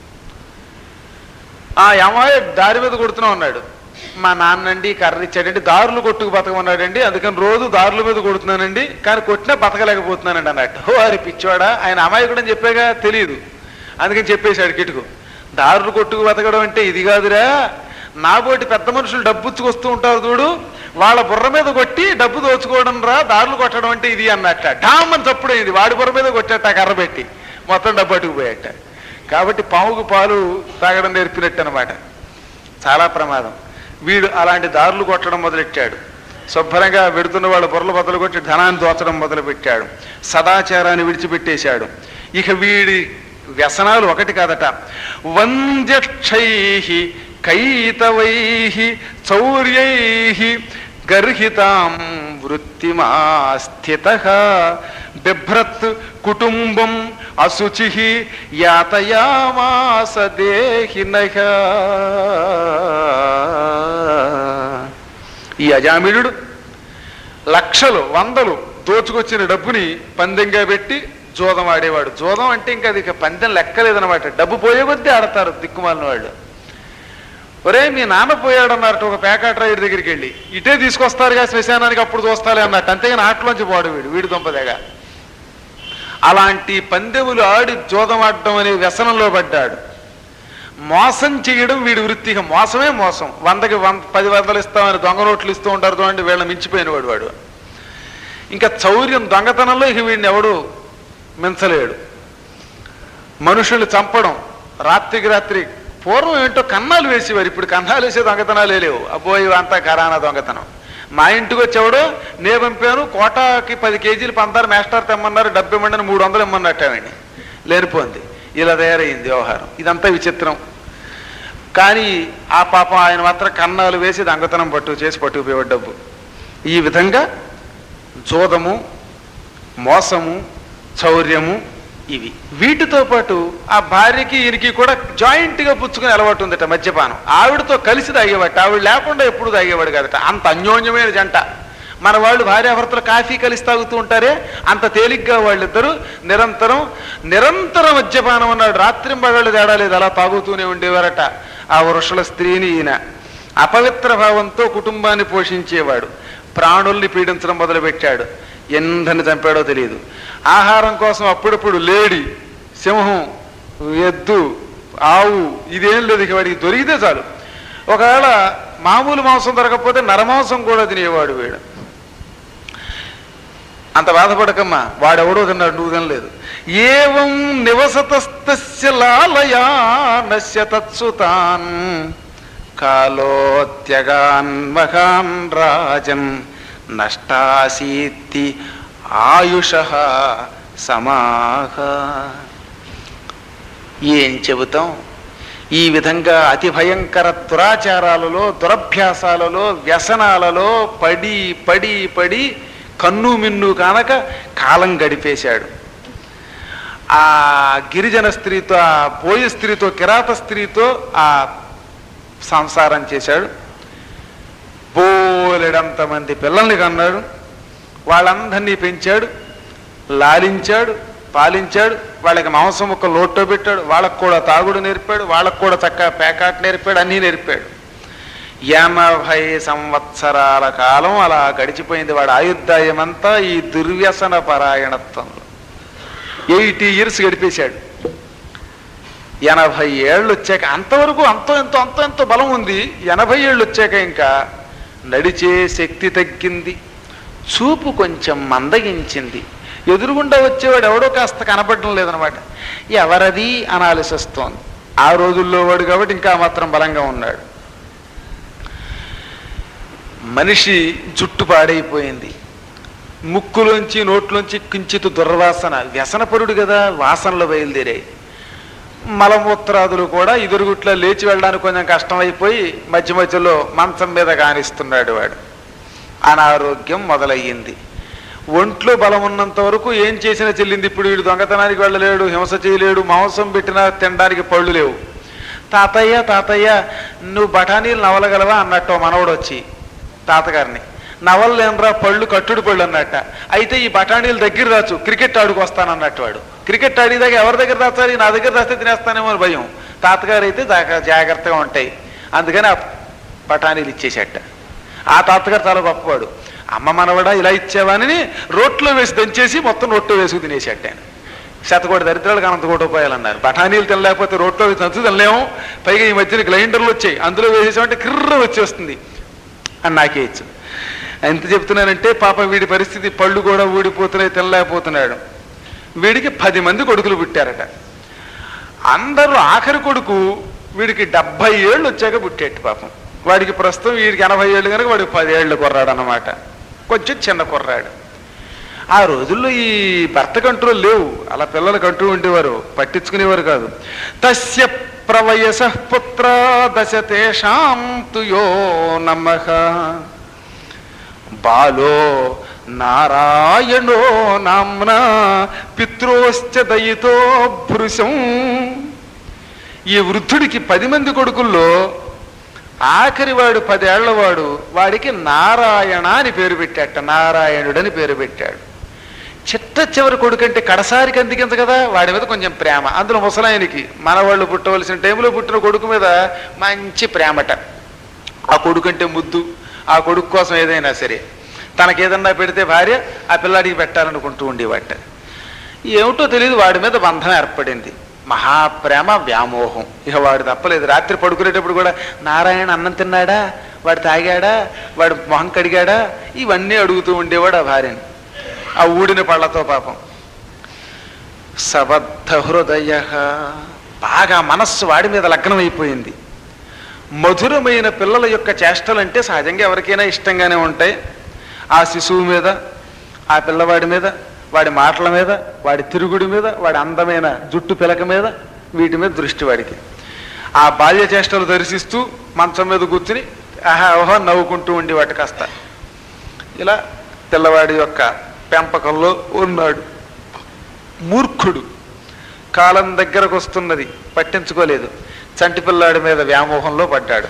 ఆ అమ్మాయి దారి మీద కొడుతూనే ఉన్నాడు మా నాన్నండి కర్ర ఇచ్చాడండి దారులు కొట్టుకు బతకమన్నాడండి అందుకని రోజు దారుల మీద కొడుతున్నానండి కానీ కొట్టినా బతకలేకపోతున్నానండి అన్నట్టు ఓ అరే పిచ్చివాడా ఆయన అమాయకుడు అని చెప్పాగా తెలియదు అందుకని చెప్పేశాడు కిటుకు దారులు కొట్టుకు బతకడం అంటే ఇది కాదురా నాబోటి పెద్ద మనుషులు డబ్బుచ్చుకొస్తూ ఉంటారు చూడు వాళ్ళ బుర్ర మీద కొట్టి డబ్బు దోచుకోవడం రా దారులు కొట్టడం అంటే ఇది అన్నట్ట డామ్ అని తప్పుడైంది వాడి బుర్ర మీద కొట్టేట కర్ర పెట్టి మొత్తం డబ్బు అట్టుకుపోయాట కాబట్టి పావుకు పాలు తాగడం నేర్పినట్టు అనమాట చాలా ప్రమాదం వీడు అలాంటి దారులు కొట్టడం మొదలెట్టాడు శుభ్రంగా వెడుతున్న వాళ్ళ బుర్రలు బదులు కొట్టి ధనాన్ని దోచడం మొదలుపెట్టాడు సదాచారాన్ని విడిచిపెట్టేశాడు ఇక వీడి వ్యసనాలు ఒకటి కాదట వంద్యక్షై కైతవై చౌర్యై గర్హితాం వృత్తిమాస్థిత బిభ్రత్ కుటుంబం అశుచి యాతయామాస దేహినః ఈ అజామిళుడు లక్షలు వందలు దోచుకొచ్చిన డబ్బుని పందెంగా పెట్టి జోదం ఆడేవాడు జోదం అంటే ఇంకా అది ఇక పందెం లెక్కలేదనమాట డబ్బు పోయే కొద్దీ ఆడతారు దిక్కుమాలిన వాళ్ళు ఒరే మీ నాన్న పోయాడన్నట్టు ఒక పేకాట రైడ్ దగ్గరికి వెళ్ళి ఇటే తీసుకొస్తారుగా శ్మశానానికి అప్పుడు చూస్తాలే అన్నట్టు అంతేగాని ఆటలోంచి పోడు వీడు వీడు దొంపదేగా అలాంటి పందెములు ఆడి జోదం ఆడడం అనే వ్యసనంలో పడ్డాడు మోసం చేయడం వీడి వృత్తిగా మోసమే మోసం వందకి వంద పది వందలు ఇస్తామని దొంగ నోట్లు ఇస్తూ ఉంటారు చూడండి వీళ్ళని మించిపోయిన వాడు వాడు ఇంకా చౌర్యం దొంగతనంలో ఇక వీడిని ఎవడు మించలేడు మనుషుల్ని చంపడం రాత్రికి రాత్రి పూర్వం ఏంటో కన్నాలు వేసేవారు ఇప్పుడు కన్నాలు వేసే దొంగతనాలే లేవు అబ్బో ఇవంతా కరానా దొంగతనం మా ఇంటికి వచ్చేవాడు నే పంపాను కోటాకి పది కేజీలు పందారు మేస్టర్ తెమ్మన్నారు డబ్బు ఇవ్వండి మూడు వందలు ఇమ్మన్నట్టేవండి లేనిపోంది ఇలా తయారైంది వ్యవహారం ఇదంతా విచిత్రం కానీ ఆ పాపం ఆయన మాత్రం కన్నాలు వేసి దొంగతనం పట్టు చేసి పట్టుకుపోయేవాడు డబ్బు ఈ విధంగా జోదము మోసము చౌర్యము ఇవి వీటితో పాటు ఆ భార్యకి ఈయనకి కూడా జాయింట్ గా పుచ్చుకుని అలవాటు ఉందట మద్యపానం ఆవిడతో కలిసి తాగేవాట ఆవిడ లేకుండా ఎప్పుడు తాగేవాడు కదట అంత అన్యోన్యమైన జంట మన వాళ్ళు భార్యాభర్తలు కాఫీ కలిసి తాగుతూ ఉంటారే అంత తేలిగ్గా వాళ్ళిద్దరూ నిరంతరం నిరంతర మద్యపానం అన్నాడు రాత్రి పగళ్ళు తేడా లేదు అలా తాగుతూనే ఉండేవారట ఆ వృషుల స్త్రీని ఈయన అపవిత్ర భావంతో కుటుంబాన్ని పోషించేవాడు ప్రాణుల్ని పీడించడం మొదలుపెట్టాడు ఎందని చంపాడో తెలియదు ఆహారం కోసం అప్పుడప్పుడు లేడి సింహం ఎద్దు ఆవు ఇదేం లేదు ఇక వాడికి దొరికితే చాలు ఒకవేళ మామూలు మాంసం దొరకకపోతే నరమాంసం కూడా తినేవాడు వీడు అంత బాధపడకమ్మా వాడెవడో తిన్నాడు నువ్వు తినలేదు ఏవం నివసతస్తస్య లాలయా నశ్య తత్సుతాన్ కాలోత్యగాన్ మహాన్ రాజన్ నష్టాసీత్తి ఆయుష సమాహ ఏం చెబుతాం ఈ విధంగా అతి భయంకర దురాచారాలలో దురభ్యాసాలలో వ్యసనాలలో పడి పడి పడి కన్ను మిన్ను కానక కాలం గడిపేశాడు ఆ గిరిజన స్త్రీతో ఆ బోయ స్త్రీతో కిరాత స్త్రీతో ఆ సంసారం చేశాడు బోలెడంత మంది పిల్లల్ని కన్నాడు వాళ్ళందరినీ పెంచాడు లాలించాడు పాలించాడు వాళ్ళకి మాంసం ఒక లోట్లో పెట్టాడు వాళ్ళకు కూడా తాగుడు నేర్పాడు వాళ్ళకు కూడా చక్కగా పేకాట్ నేర్పాడు అన్నీ నేర్పాడు ఎనభై సంవత్సరాల కాలం అలా గడిచిపోయింది వాడు ఆయుర్దాయం అంతా ఈ దుర్వ్యసన పరాయణత్వంలో ఎయిటీ ఇయర్స్ గడిపేశాడు ఎనభై ఏళ్ళు వచ్చాక అంతవరకు అంతో ఎంతో అంతో ఎంతో బలం ఉంది ఎనభై ఏళ్ళు వచ్చాక ఇంకా నడిచే శక్తి తగ్గింది చూపు కొంచెం మందగించింది ఎదురుగుండా వచ్చేవాడు ఎవడో కాస్త కనపడడం లేదనమాట ఎవరది అనాలిసి వస్తోంది ఆ రోజుల్లో వాడు కాబట్టి ఇంకా మాత్రం బలంగా ఉన్నాడు మనిషి జుట్టు పాడైపోయింది ముక్కులోంచి నోట్లోంచి కించిత్ దుర్వాసన వ్యసనపరుడు కదా వాసనలు బయలుదేరాయి మలమూత్రాదులు కూడా ఇదురుగుట్లా లేచి వెళ్ళడానికి కొంచెం కష్టమైపోయి మధ్య మధ్యలో మంచం మీద కానిస్తున్నాడు వాడు అనారోగ్యం మొదలయ్యింది ఒంట్లో బలం ఉన్నంత వరకు ఏం చేసినా చెల్లింది ఇప్పుడు వీడు దొంగతనానికి వెళ్ళలేడు హింస చేయలేడు మాంసం పెట్టినా తినడానికి పళ్ళు లేవు తాతయ్య తాతయ్య నువ్వు బఠానీలు నవలగలవా అన్నట్టు ఓ మనవడు వచ్చి తాతగారిని నవలలేనరా పళ్ళు కట్టుడు పళ్ళు అన్నట్ట అయితే ఈ బఠానీలు దగ్గర రాచు క్రికెట్ ఆడుకు వస్తానన్నట్టు వాడు క్రికెట్ ఆడేదాకా ఎవరి దగ్గర రాచాలి నా దగ్గర రాస్తే తినేస్తానేమో అని భయం తాతగారు అయితే జాగ్ర- జాగ్రత్తగా ఉంటాయి అందుకని ఆ బఠానీలు ఇచ్చేసేట ఆ తాతగారు చాలా గొప్పవాడు అమ్మ మనవడా ఇలా ఇచ్చేవాని రోట్లో వేసి దంచేసి మొత్తం నోట్లో వేసుకు తినేసేట ఆయన శతకోటి దరిద్రాలకు అనంత కోటి ఉపాయాలన్నారు బఠానీలు తినలేకపోతే రోట్లో వేసి దంచు తినలేము పైగా ఈ మధ్యన గ్రైండర్లు వచ్చాయి అందులో వేసేసామంటే కిర్ర వచ్చేస్తుంది అని నాకే ఇచ్చు ఎంత చెప్తున్నానంటే పాప వీడి పరిస్థితి పళ్ళు కూడా ఊడిపోతున్నాయి తినలేకపోతున్నాడు వీడికి పది మంది కొడుకులు పుట్టారట అందరూ ఆఖరి కొడుకు వీడికి డెబ్బై ఏళ్ళు వచ్చాక పుట్టేట్టు పాపం వాడికి ప్రస్తుతం వీడికి ఎనభై ఏళ్ళు కనుక వాడికి పది ఏళ్ళు కుర్రాడు అన్నమాట కొంచెం చిన్న కుర్రాడు ఆ రోజుల్లో ఈ భర్త కంట్రోల్ లేవు అలా పిల్లలు కంటూ ఉండేవారు పట్టించుకునేవారు కాదు తస్య ప్రవయస పుత్ర దశ తేషాం తుయో నమః బాలో నారాయణో నామ్న పిత్రోశ్చ దయితో భృశం ఈ వృద్ధుడికి పది మంది కొడుకుల్లో ఆఖరి వాడు పదేళ్లవాడు వాడికి నారాయణ అని పేరు పెట్టాట నారాయణుడని పేరు పెట్టాడు చిట్ట చివరి కొడుకు అంటే కడసారికి అందికించ కదా వాడి మీద కొంచెం ప్రేమ అందులో ముసలాయనికి మనవాళ్ళు పుట్టవలసిన టైంలో పుట్టిన కొడుకు మీద మంచి ప్రేమట ఆ కొడుకు అంటే ముద్దు ఆ కొడుకు కోసం ఏదైనా సరే తనకేదన్నా పెడితే భార్య ఆ పిల్లాడికి పెట్టాలనుకుంటూ ఉండేవాట ఏమిటో తెలియదు వాడి మీద బంధం ఏర్పడింది మహాప్రేమ వ్యామోహం ఇక వాడు తప్పలేదు రాత్రి పడుకునేటప్పుడు కూడా నారాయణ అన్నం తిన్నాడా వాడు తాగాడా వాడు మొహం కడిగాడా ఇవన్నీ అడుగుతూ ఉండేవాడు ఆ భార్యని ఆ ఊడిన పళ్ళతో పాపం సబద్ధ హృదయ బాగా మనస్సు వాడి మీద లగ్నం అయిపోయింది మధురమైన పిల్లల యొక్క చేష్టలంటే సహజంగా ఎవరికైనా ఇష్టంగానే ఉంటాయి ఆ శిశువు మీద ఆ పిల్లవాడి మీద వాడి మాటల మీద వాడి తిరుగుడి మీద వాడి అందమైన జుట్టు పిలక మీద వీటి మీద దృష్టి వాడికి ఆ బాల్య చేష్టలు దర్శిస్తూ మంచం మీద కూర్చుని ఆహా ఓహో నవ్వుకుంటూ ఉండి వాటి కాస్త ఇలా పిల్లవాడి యొక్క పెంపకంలో ఉన్నాడు మూర్ఖుడు కాలం దగ్గరకు వస్తున్నది పట్టించుకోలేదు చంటి పిల్లాడి మీద వ్యామోహంలో పడ్డాడు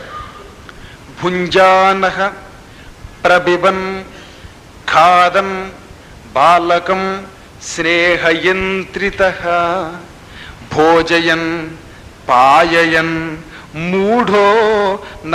భుంజానహ ప్రబిబన్ ఖాదన్ బాలకం స్నేహయంత్రిత భోజయన్ పాయయన్ మూఢో న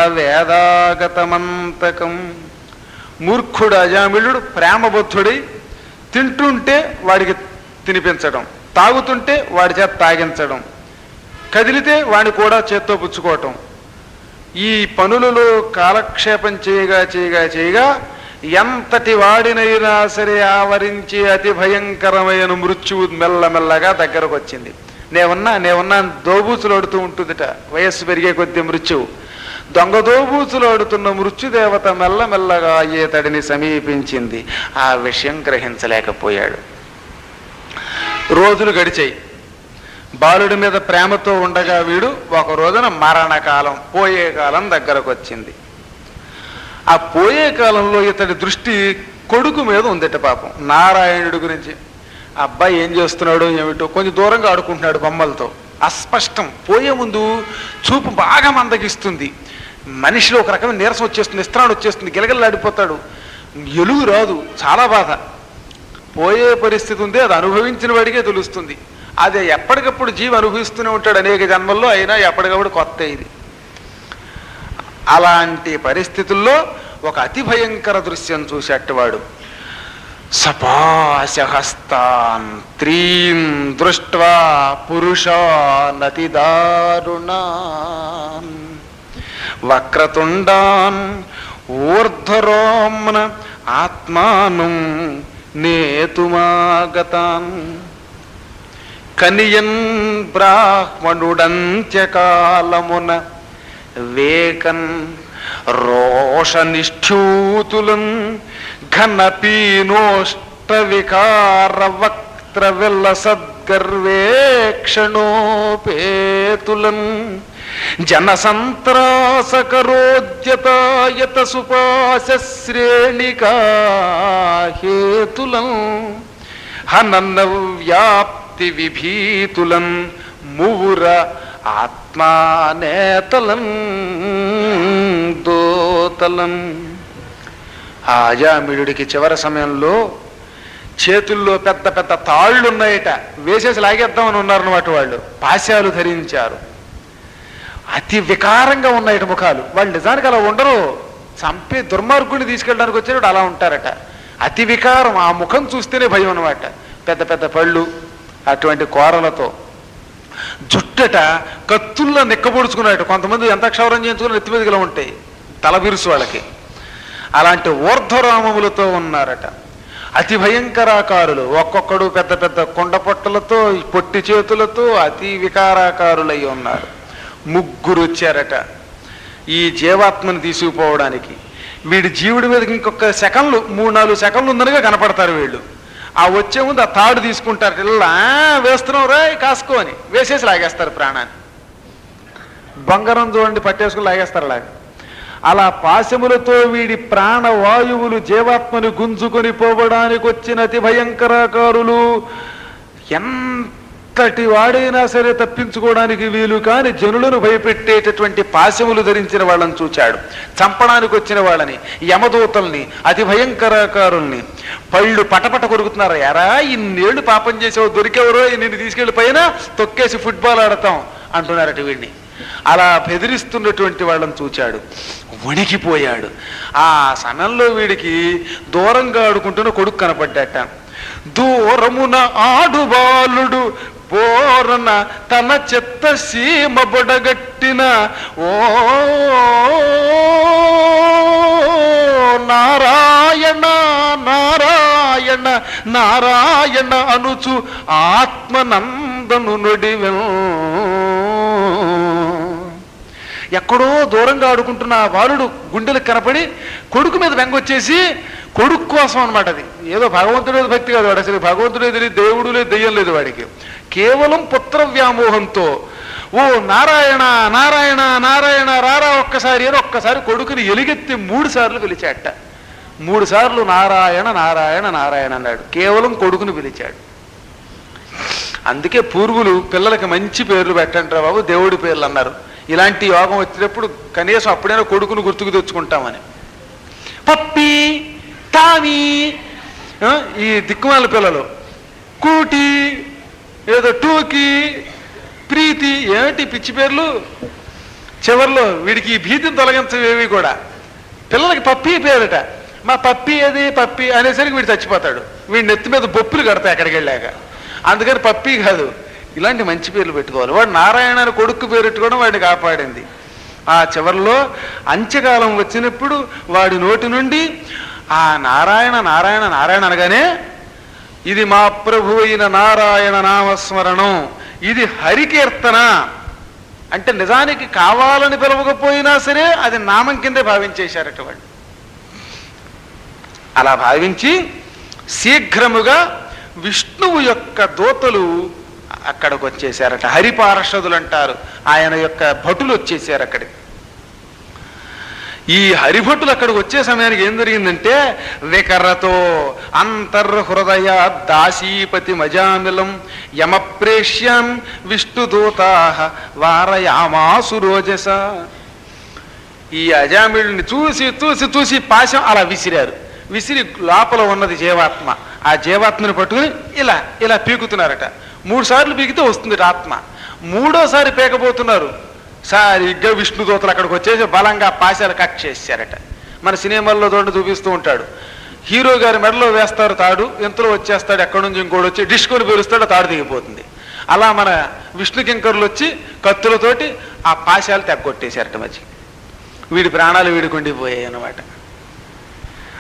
వేదాగతమంతకం మూర్ఖుడు అజామిళుడు ప్రేమబుద్ధుడై తింటుంటే వాడికి తినిపించడం తాగుతుంటే వాడి చేత తాగించడం కదిలితే వాడిని కూడా చేత్తో పుచ్చుకోవటం ఈ పనులలో కాలక్షేపం చేయగా చేయగా చేయగా ఎంతటి వాడినైనా సరే ఆవరించి అతి భయంకరమైన మృత్యువు మెల్లమెల్లగా దగ్గరకు వచ్చింది నేనున్నా నేనున్నా దోబూచులాడుతూ ఉంటుందిట వయస్సు పెరిగే కొద్దీ మృత్యువు దొంగ దోబూచులాడుతున్న మృత్యుదేవత మెల్లమెల్లగా ఈతడిని సమీపించింది ఆ విషయం గ్రహించలేకపోయాడు రోజులు గడిచాయి బాలుడి మీద ప్రేమతో ఉండగా వీడు ఒక రోజున మరణకాలం పోయే కాలం దగ్గరకు వచ్చింది ఆ పోయే కాలంలో ఇతడి దృష్టి కొడుకు మీద ఉందిట పాపం నారాయణుడి గురించి ఆ అబ్బాయి ఏం చేస్తున్నాడో ఏమిటో కొంచెం దూరంగా ఆడుకుంటున్నాడు బొమ్మలతో అస్పష్టం పోయే ముందు చూపు బాగా మందగిస్తుంది మనిషిలో ఒక రకమైన నీరసం వచ్చేస్తుంది నిస్త్రాణం వచ్చేస్తుంది గిలగిల్లాడిపోతాడు ఎలుగు రాదు చాలా బాధ పోయే పరిస్థితి ఉంది అది అనుభవించిన వాడికే తెలుస్తుంది అది ఎప్పటికప్పుడు జీవి అనుభవిస్తూనే ఉంటాడు అనేక జన్మల్లో అయినా ఎప్పటికప్పుడు కొత్త ఇది అలాంటి పరిస్థితుల్లో ఒక అతి భయంకర దృశ్యం చూసేటవాడు సపాశహస్తాన్ త్రీం దృష్ట్వా పురుషా నతి దారుణాన్ వక్రతుండాన్ ఊర్ధ్వరోమ్న ఆత్మానం నేతుమాగతాన్ కనియన్ బ్రాహ్మణుడంత్యకాలమున వేకన్ రోషనిష్ఠూతులన్ ఘన పీనోష్ట వికార వక్త్ర విల్ల సద్గర్వేక్షణోపేతులన్ జన సంత్రాసకరోద్యతాయత సుపాశ శ్రేణికా హేతులం హనన్న వ్యాప్తి విభీతులం మువుర ఆత్మానేతలం దోతలం ఆ అజామిళుడికి చివరి సమయంలో చేతుల్లో పెద్ద పెద్ద తాళ్ళు ఉన్నాయట వేసేసి లాగేద్దామని ఉన్నారన్నమాట వాళ్ళు పాశాలు ధరించారు అతి వికారంగా ఉన్నాయట ముఖాలు వాళ్ళు నిజానికి అలా ఉండరు చంపే దుర్మార్గుడిని తీసుకెళ్ళడానికి వచ్చినప్పుడు అలా ఉంటారట అతి వికారం ఆ ముఖం చూస్తేనే భయం అనమాట పెద్ద పెద్ద పళ్ళు అటువంటి కోరలతో జుట్టట కత్తుల్లో నిక్కబొడుచుకున్నాడు కొంతమంది ఎంత క్షౌరం చేయించుకుని నెత్తి మీదకిలా ఉంటాయి తల బిరుసు వాళ్ళకి అలాంటి ఊర్ధ్వరామములతో ఉన్నారట అతి భయంకరాకారులు ఒక్కొక్కడు పెద్ద పెద్ద కొండ పొట్టలతో పొట్టి చేతులతో అతి వికారాకారులై ఉన్నారు ముగ్గురు వచ్చారట ఈ జీవాత్మని తీసుకుపోవడానికి వీడి జీవుడి మీదకి ఇంకొక సెకండ్లు మూడు నాలుగు సెకండ్లు ఉందనగా కనపడతారు వీళ్ళు ఆ వచ్చే ముందు ఆ తాడు తీసుకుంటారు ఇలా వేస్తున్నావు రా కాసుకో అని వేసేసి లాగేస్తారు ప్రాణాన్ని బంగారం చూడండి పట్టేసుకుని లాగేస్తారు అలాగ అలా పాశములతో వీడి ప్రాణవాయువులు జీవాత్మని గుంజుకొని పోవడానికి వచ్చిన అతి భయంకరాకారులు ఎంతటి వాడైనా సరే తప్పించుకోవడానికి వీలు కాని జనులను భయపెట్టేటటువంటి పాశములు ధరించిన వాళ్ళని చూచాడు చంపడానికి వచ్చిన వాళ్ళని యమదూతల్ని అతి భయంకరాకారుల్ని పళ్ళు పటపట కొరుకుతున్నారు ఎరా ఇన్నేళ్ళు పాపం చేసావు దొరికెవరో నిన్ను తీసుకెళ్లి పైన తొక్కేసి ఫుట్బాల్ ఆడతాం అంటున్నారట వీడిని అలా బెదిరిస్తున్నటువంటి వాళ్ళని చూచాడు వణికిపోయాడు ఆ సమయంలో వీడికి దూరంగా ఆడుకుంటున్న కొడుకు కనపడ్డట దూరమున ఆడు బాలుడు బోరన తన చెత్త సీమ బొడగట్టిన ఓ నారాయణ నారాయణ నారాయణ అనుచు ఆత్మనందను నొడివెన్ ఎక్కడో దూరంగా ఆడుకుంటున్న ఆ బాలుడు గుండెలకు కనపడి కొడుకు మీద బెంగొచ్చేసి కొడుకు కోసం అనమాట అది ఏదో భగవంతుడే భక్తి కాదు వాడు అసలు భగవంతుడే తెలియదు దేవుడు లేదు దెయ్యం లేదు వాడికి కేవలం పుత్ర వ్యామోహంతో ఓ నారాయణ నారాయణ నారాయణ రారా ఒక్కసారి అని ఒక్కసారి కొడుకుని ఎలుగెత్తి మూడు సార్లు పిలిచాట మూడు సార్లు నారాయణ నారాయణ నారాయణ అన్నాడు కేవలం కొడుకుని పిలిచాడు అందుకే పూర్వులు పిల్లలకి మంచి పేర్లు పెట్టంటారా బాబు దేవుడి పేర్లు అన్నారు ఇలాంటి యోగం వచ్చినప్పుడు కనీసం అప్పుడైనా కొడుకును గుర్తుకు తెచ్చుకుంటామని పప్పి తావి ఆ, ఈ దిక్కుమాల పిల్లలు కూటి ఏదో టూకి ప్రీతి ఏమిటి పిచ్చి పేర్లు చివర్లో వీడికి ఈ భీతిని తొలగించవేవి కూడా పిల్లలకి పప్పి పేరుట మా పప్పి ఏది పప్పి అనేసరికి వీడు చచ్చిపోతాడు వీడి నెత్తి మీద బొప్పులు కడతాయి అక్కడికి వెళ్ళాక అందుకని పప్పి కాదు ఇలాంటి మంచి పేర్లు పెట్టుకోవాలి వాడు నారాయణ అని కొడుకు పేరెట్టుకోవడం వాడిని కాపాడింది ఆ చివరిలో అంత్యకాలం వచ్చినప్పుడు వాడి నోటి నుండి ఆ నారాయణ నారాయణ నారాయణ అనగానే ఇది మా ప్రభు అయిన నారాయణ నామస్మరణం ఇది హరికీర్తన అంటే నిజానికి కావాలని పిలవకపోయినా సరే అది నామం కిందే భావించేశారట వాళ్ళు అలా భావించి శీఘ్రముగా విష్ణువు యొక్క దూతలు అక్కడికి వచ్చేసారట హరిపార్షదులు అంటారు ఆయన యొక్క భటులు వచ్చేసారు అక్కడికి ఈ హరిభటులు అక్కడికి వచ్చే సమయానికి ఏం జరిగిందంటే వికరతో అంతర్హృదయ దాసీపతి మజామిలం యమప్రేష్యం విష్ణుదూతా వారయామాసు రోజస ఈ అజామిళుని చూసి చూసి చూసి పాశం అలా విసిరారు విసిరి లోపల ఉన్నది జీవాత్మ ఆ జీవాత్మని పట్టుకుని ఇలా ఇలా పీకుతున్నారట మూడు సార్లు పీకితే వస్తుంది ఆత్మ మూడోసారి పీకబోతున్నారు సరిగ్గా విష్ణుదూతలు అక్కడికి వచ్చేసి బలంగా పాశాలు కట్ చేశారట మన సినిమాల్లో చూడండి చూపిస్తూ ఉంటాడు హీరో గారి మెడలో వేస్తారు తాడు ఇంతలో వచ్చేస్తాడు ఎక్కడి నుంచి ఇంకోటి వచ్చి డిస్కొని పేరుస్తాడు తాడు దిగిపోతుంది అలా మన విష్ణు కింకరులు వచ్చి కత్తులతోటి ఆ పాశాలు తెగ్గొట్టేశారట మధ్య వీడి ప్రాణాలు వీడికి ఉండిపోయాయి అన్నమాట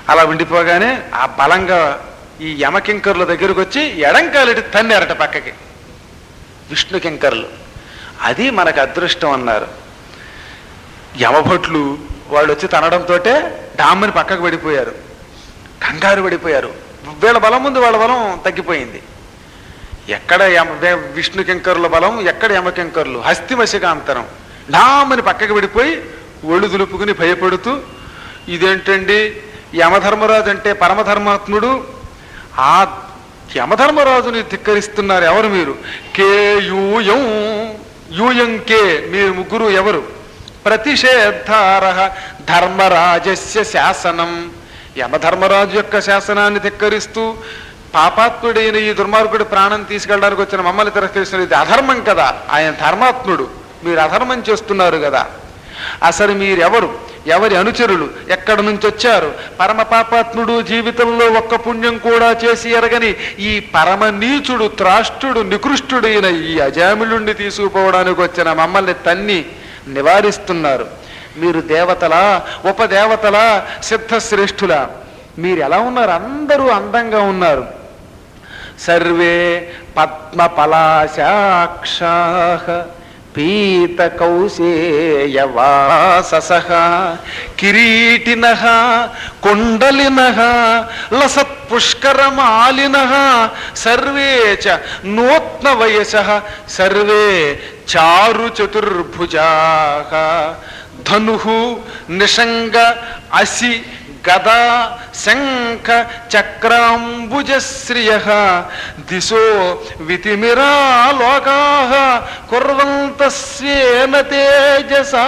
అలా ఉండిపోగానే ఆ బలంగా ఈ యమకింకర్ల దగ్గరకు వచ్చి ఎడంకాలిటి తన్నారట పక్కకి విష్ణు కింకర్లు అది మనకు అదృష్టం అన్నారు యమభట్లు వాళ్ళు వచ్చి తనడంతో డామ్మని పక్కకు పడిపోయారు కంగారు పడిపోయారు వీళ్ళ బలం ముందు వాళ్ళ బలం తగ్గిపోయింది ఎక్కడ యమ వే- విష్ణు కింకరుల బలం ఎక్కడ యమకింకరులు హస్తిమశకాంతరం డామని పక్కకి పడిపోయి ఒళ్ళు దులుపుకుని భయపడుతూ ఇదేంటండి యమధర్మరాజు అంటే పరమధర్మాత్ముడు ఆ యమధర్మరాజుని ధిక్కరిస్తున్నారు ఎవరు మీరు కే యూయం యూయం కే మీరు ముగ్గురు ఎవరు ప్రతిషేధార ధర్మరాజస్య శాసనం యమధర్మరాజు యొక్క శాసనాన్ని ధిక్కరిస్తూ పాపాత్ముడైన ఈ దుర్మార్గుడి ప్రాణం తీసుకెళ్ళడానికి వచ్చిన మమ్మల్ని తిరస్కరిస్తున్న ఇది అధర్మం కదా ఆయన ధర్మాత్ముడు మీరు అధర్మం చేస్తున్నారు కదా అసలు మీరెవరు ఎవరి అనుచరులు ఎక్కడి నుంచి వచ్చారు పరమ పాపాత్ముడు జీవితంలో ఒక్క పుణ్యం కూడా చేసి ఎరగని ఈ పరమ నీచుడు త్రాష్టుడు నికృష్టుడైన ఈ అజామిళుణ్ణి తీసుకుపోవడానికి వచ్చిన మమ్మల్ని తన్ని నివారిస్తున్నారు మీరు దేవతలా ఉపదేవతలా సిద్ధశ్రేష్ఠులా మీరు ఎలా ఉన్నారు అందరూ అందంగా ఉన్నారు సర్వే పద్మపలాశాక్షా పీత కౌశేయవాసస కిరీటిన కుండలిన లసత్పుష్కరమాలిన సర్వే చ నూత్న వయస సర్వే చారు చతుర్భుజా ధను నిషంగ అసి గదా శంఖ చక్రాంబుజశ్రియ దిశో వితిమిరా లోకా కుర్వంతస్యేన తేజసా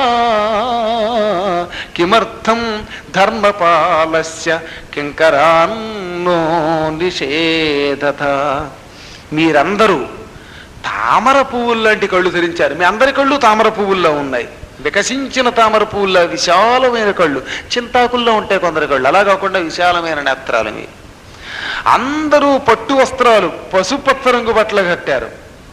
కిమర్థం ధర్మపాలస్య కింకరాన్నో నిషేధత మీరందరూ తామర పువ్వులు లాంటి కళ్ళు ధరించారు మీ అందరి కళ్ళు తామర పువ్వుల్లో ఉన్నాయి వికసించిన తామర పువ్వుల్లో విశాలమైన కళ్ళు చింతాకుల్లో ఉంటాయి కొందరి కళ్ళు అలా కాకుండా విశాలమైన నేత్రాలు మీ అందరూ పట్టు వస్త్రాలు పసుపచ్చ రంగు బట్టలు కట్టారు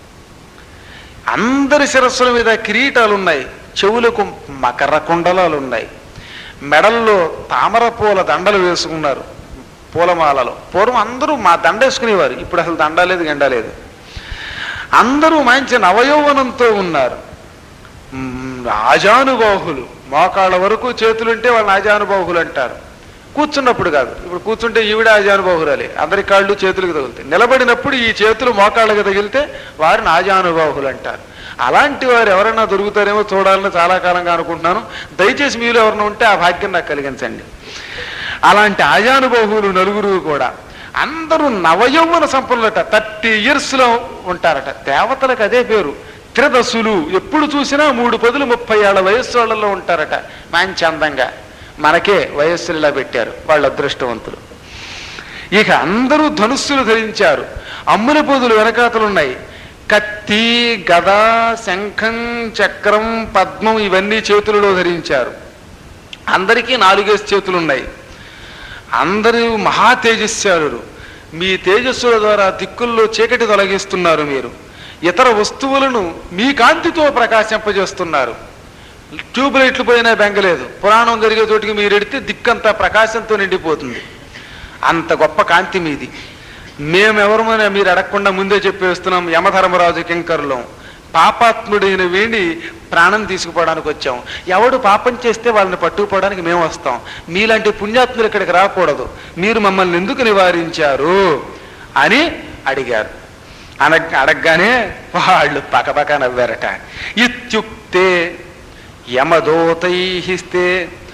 అందరి శిరస్సుల మీద కిరీటాలు ఉన్నాయి చెవులకు మకర కుండలాలు ఉన్నాయి మెడల్లో తామర పూల దండలు వేసుకున్నారు పూలమాలలో పూర్వం అందరూ మా దండ వేసుకునేవారు ఇప్పుడు అసలు దండ లేదు గండ లేదు అందరూ మంచి నవయౌవనంతో ఉన్నారు మ్, ఆజానుబాహులు మోకాళ్ళ వరకు చేతులుంటే వాళ్ళని ఆజానుబాహులు అంటారు కూర్చున్నప్పుడు కాదు ఇప్పుడు కూర్చుంటే ఈవిడ ఆజానుబాహురాలే అందరి కాళ్ళు చేతులకు తగులుతాయి నిలబడినప్పుడు ఈ చేతులు మోకాళ్ళకి తగిలితే వారిని ఆజానుబాహులు అంటారు అలాంటి వారు ఎవరైనా దొరుకుతారేమో చూడాలని చాలా కాలంగా అనుకుంటున్నాను దయచేసి మీలో ఎవరైనా ఉంటే ఆ భాగ్యం నాకు కలిగించండి అలాంటి ఆజానుబాహువులు నలుగురు కూడా అందరూ నవయౌవన సంపన్నులట థర్టీ ఇయర్స్లో ఉంటారట దేవతలకు అదే పేరు త్రిదశులు ఎప్పుడు చూసినా మూడు పదులు ముప్పై ఏళ్ళ వయస్సు వాళ్ళలో ఉంటారట మంచి అందంగా మనకే వయస్సులు ఇలా పెట్టారు వాళ్ళ అదృష్టవంతులు ఇక అందరూ ధనుస్సులు ధరించారు అమ్ముల పొదులు వెనకాతలున్నాయి కత్తి గద శంఖం చక్రం పద్మం ఇవన్నీ చేతులలో ధరించారు అందరికీ నాలుగేసి చేతులు ఉన్నాయి అందరూ మహా తేజస్యాలు మీ తేజస్సుల ద్వారా దిక్కుల్లో చీకటి తొలగిస్తున్నారు మీరు ఇతర వస్తువులను మీ కాంతితో ప్రకాశింపజేస్తున్నారు ట్యూబ్ లైట్లు పోయినా బెంగలేదు పురాణం జరిగే చోటికి మీరు ఎడితే దిక్కంతా ప్రకాశంతో నిండిపోతుంది అంత గొప్ప కాంతి మీది మేమెవరమైనా మీరు అడగకుండా ముందే చెప్పేస్తున్నాం యమధర్మరాజు కింకరులం పాపాత్ముడైన వీడిని ప్రాణం తీసుకుపోవడానికి వచ్చాం ఎవడు పాపం చేస్తే వాళ్ళని పట్టుకుపోవడానికి మేము వస్తాం మీలాంటి పుణ్యాత్ములు ఇక్కడికి రాకూడదు మీరు మమ్మల్ని ఎందుకు నివారించారు అని అడిగారు అన అడగగానే వాళ్ళు పకపక నవ్వారట ఇత్యుక్తే యమదూతైస్తే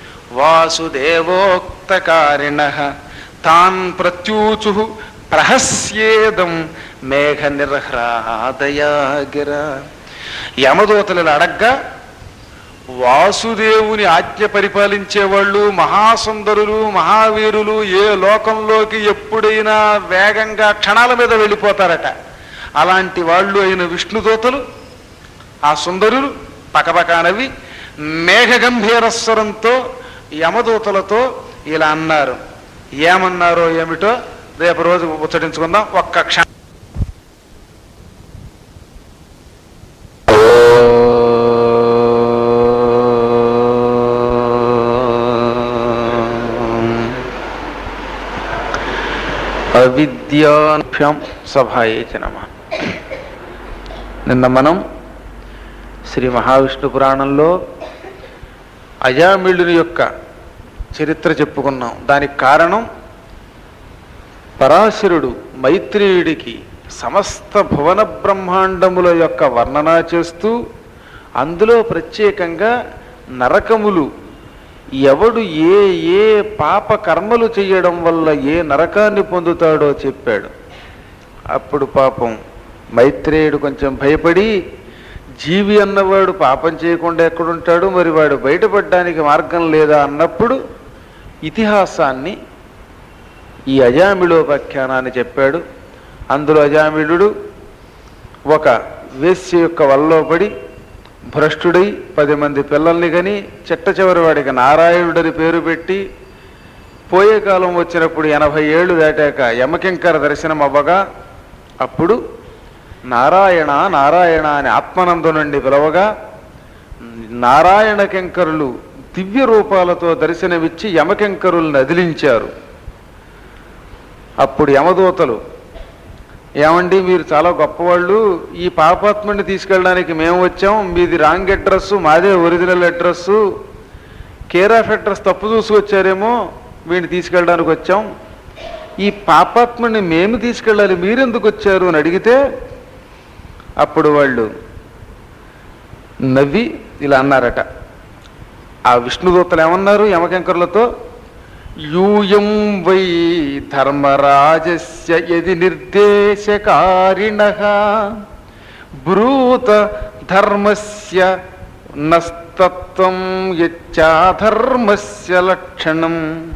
వాసుదేవోక్తకారిణ తాన్ ప్రత్యూచు ప్రహస్యేదం మేఘ నిర్హ్రాదయాగిర యమదూతలు ఇలా అడగ్గా వాసుదేవుని ఆజ్ఞ పరిపాలించే వాళ్ళు మహాసుందరులు మహావీరులు ఏ లోకంలోకి ఎప్పుడైనా వేగంగా క్షణాల మీద వెళ్ళిపోతారట అలాంటి వాళ్ళు అయిన విష్ణుదూతలు ఆ సుందరులు పకపకానవి మేఘగంభీర స్వరంతో యమదూతలతో ఇలా అన్నారు ఏమన్నారో ఏమిటో రేపు రోజు ముచ్చటించుకుందాం ఒక్క క్షణం అవిద్యాభ్యం సభాయేచ నమ నిన్న మనం శ్రీ మహావిష్ణు పురాణంలో అజామిళుని యొక్క చరిత్ర చెప్పుకున్నాం దానికి కారణం పరాశరుడు మైత్రేయుడికి సమస్త భువన బ్రహ్మాండముల యొక్క వర్ణన చేస్తూ అందులో ప్రత్యేకంగా నరకములు ఎవడు ఏ ఏ పాప కర్మలు చేయడం వల్ల ఏ నరకాన్ని పొందుతాడో చెప్పాడు అప్పుడు పాపం మైత్రేయుడు కొంచెం భయపడి జీవి అన్నవాడు పాపం చేయకుండా ఎక్కడుంటాడు మరి వాడు బయటపడడానికి మార్గం లేదా అన్నప్పుడు ఇతిహాసాన్ని ఈ అజామిళోపాఖ్యానాన్ని చెప్పాడు అందులో అజామిళుడు ఒక వేశ్య యొక్క వల్లో పడి భ్రష్టుడై పది మంది పిల్లల్ని గని చిట్ట చివరి వాడికి నారాయణుడని పేరు పెట్టి పోయే కాలం వచ్చినప్పుడు ఎనభై ఏళ్ళు దాటాక యమకింకర దర్శనం అవ్వగా అప్పుడు నారాయణ నారాయణ అని ఆత్మనందు నుండి పిలవగా నారాయణ కింకరులు దివ్య రూపాలతో దర్శనమిచ్చి యమకింకరుల్ని అదిలించారు అప్పుడు యమదూతలు ఏమండి మీరు చాలా గొప్పవాళ్ళు ఈ పాపాత్ముడిని తీసుకెళ్ళడానికి మేము వచ్చాం మీది రాంగ్ అడ్రస్ మాదే original address care of address తప్పు చూసుకొచ్చారేమో వీడిని తీసుకెళ్ళడానికి వచ్చాం ఈ పాపాత్ముడిని మేము తీసుకెళ్ళాలి మీరెందుకు వచ్చారు అని అడిగితే అప్పుడు వాళ్ళు నవ్వి ఇలా అన్నారట ఆ విష్ణుదూతలు ఏమన్నారు యమకెంకరులతో యూయం వై ధర్మరాజస్య యది నిర్దేశకారిణ బ్రూత ధర్మస్య నస్తత్వం యచ్చాధర్మస్య లక్షణం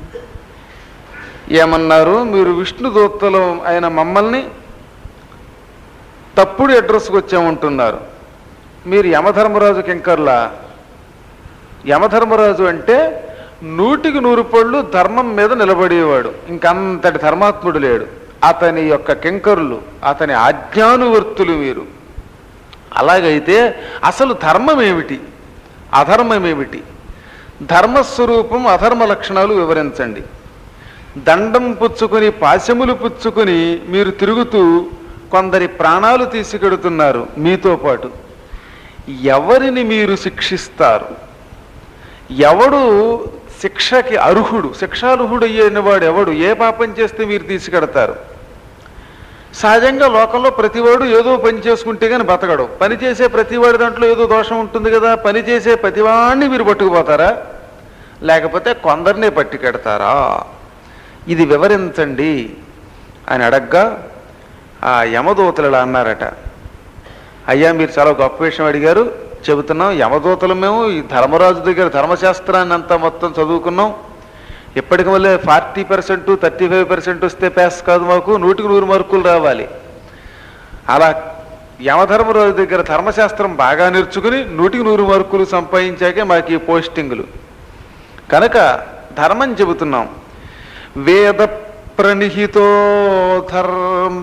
ఏమన్నారు మీరు విష్ణుదూతలు అయిన మమ్మల్ని తప్పుడు అడ్రస్కి వచ్చామంటున్నారు మీరు యమధర్మరాజు కింకర్లా యమధర్మరాజు అంటే నూటికి నూరు పళ్ళు ధర్మం మీద నిలబడేవాడు ఇంకంతటి ధర్మాత్ముడు లేడు అతని యొక్క కింకరులు అతని ఆజ్ఞానువర్తులు మీరు అలాగైతే అసలు ధర్మం ఏమిటి అధర్మం ఏమిటి ధర్మస్వరూపం అధర్మ లక్షణాలు వివరించండి దండం పుచ్చుకొని పాశములు పుచ్చుకొని మీరు తిరుగుతూ కొందరి ప్రాణాలు తీసుకెడుతున్నారు మీతో పాటు ఎవరిని మీరు శిక్షిస్తారు ఎవడు శిక్షకి అర్హుడు శిక్షార్హుడు అయ్యేన వాడు ఎవడు ఏ పాపం చేస్తే మీరు తీసుకెడతారు సహజంగా లోకంలో ప్రతివాడు ఏదో పని చేసుకుంటే కానీ బతకడు పని చేసే ప్రతివాడి దాంట్లో ఏదో దోషం ఉంటుంది కదా పని చేసే ప్రతివాడిని మీరు పట్టుకుపోతారా లేకపోతే కొందరినే పట్టుకెడతారా ఇది వివరించండి అని అడగ్గా ఆ యమదూతలు ఇలా అన్నారట అయ్యా మీరు చాలా గొప్ప విషయం అడిగారు చెబుతున్నాం యమదూతలు మేము ఈ ధర్మరాజు దగ్గర ధర్మశాస్త్రాన్ని అంతా మొత్తం చదువుకున్నాం ఇప్పటికి మళ్ళీ forty percent thirty five percent వస్తే పాస్ కాదు మాకు నూటికి నూరు మార్కులు రావాలి అలా యమధర్మరాజు దగ్గర ధర్మశాస్త్రం బాగా నేర్చుకుని నూటికి నూరు మార్కులు సంపాదించాకే మాకు ఈ పోస్టింగులు కనుక ధర్మం చెబుతున్నాం వేద ప్రణిహితో ధర్మ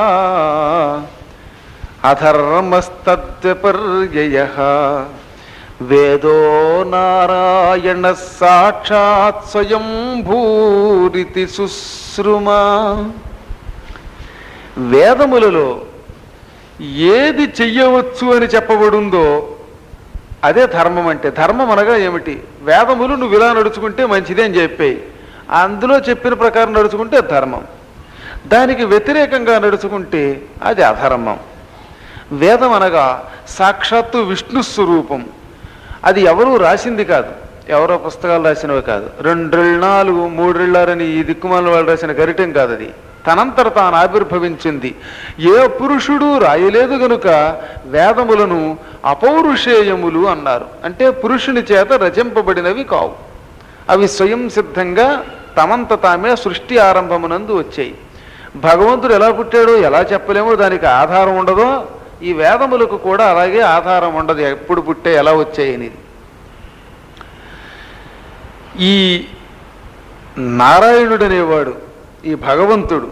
అధర్మస్తద్వ్యపర్యయ వేదో నారాయణ సాక్షాత్ స్వయం భూరితి శుశ్రుమా వేదములలో ఏది చెయ్యవచ్చు అని చెప్పబడుందో అదే ధర్మం అంటే ధర్మం అనగా ఏమిటి వేదములు నువ్వు ఇలా నడుచుకుంటే మంచిదే అని చెప్పాయి అందులో చెప్పిన ప్రకారం నడుచుకుంటే ధర్మం దానికి వ్యతిరేకంగా నడుచుకుంటే అది అధర్మం వేదం అనగా సాక్షాత్తు విష్ణు స్వరూపం అది ఎవరు రాసింది కాదు ఎవరో పుస్తకాలు రాసినవి కాదు రెండ్రెళ్ళు నాలుగు మూడ్రెళ్ళారని ఈ దిక్కుమాల వాళ్ళు రాసిన గరిటెం కాదు అది తనంతట తాను ఆవిర్భవించింది ఏ పురుషుడు రాయలేదు గనుక వేదములను అపౌరుషేయములు అన్నారు అంటే పురుషుని చేత రచింపబడినవి కావు అవి స్వయం సిద్ధంగా తమంత తామే సృష్టి ఆరంభమునందు వచ్చాయి భగవంతుడు ఎలా పుట్టాడో ఎలా చెప్పలేమో దానికి ఆధారం ఉండదో ఈ వేదములకు కూడా అలాగే ఆధారం ఉండదు ఎప్పుడు పుట్టే ఎలా వచ్చాయి అనేది ఈ నారాయణుడు అనేవాడు ఈ భగవంతుడు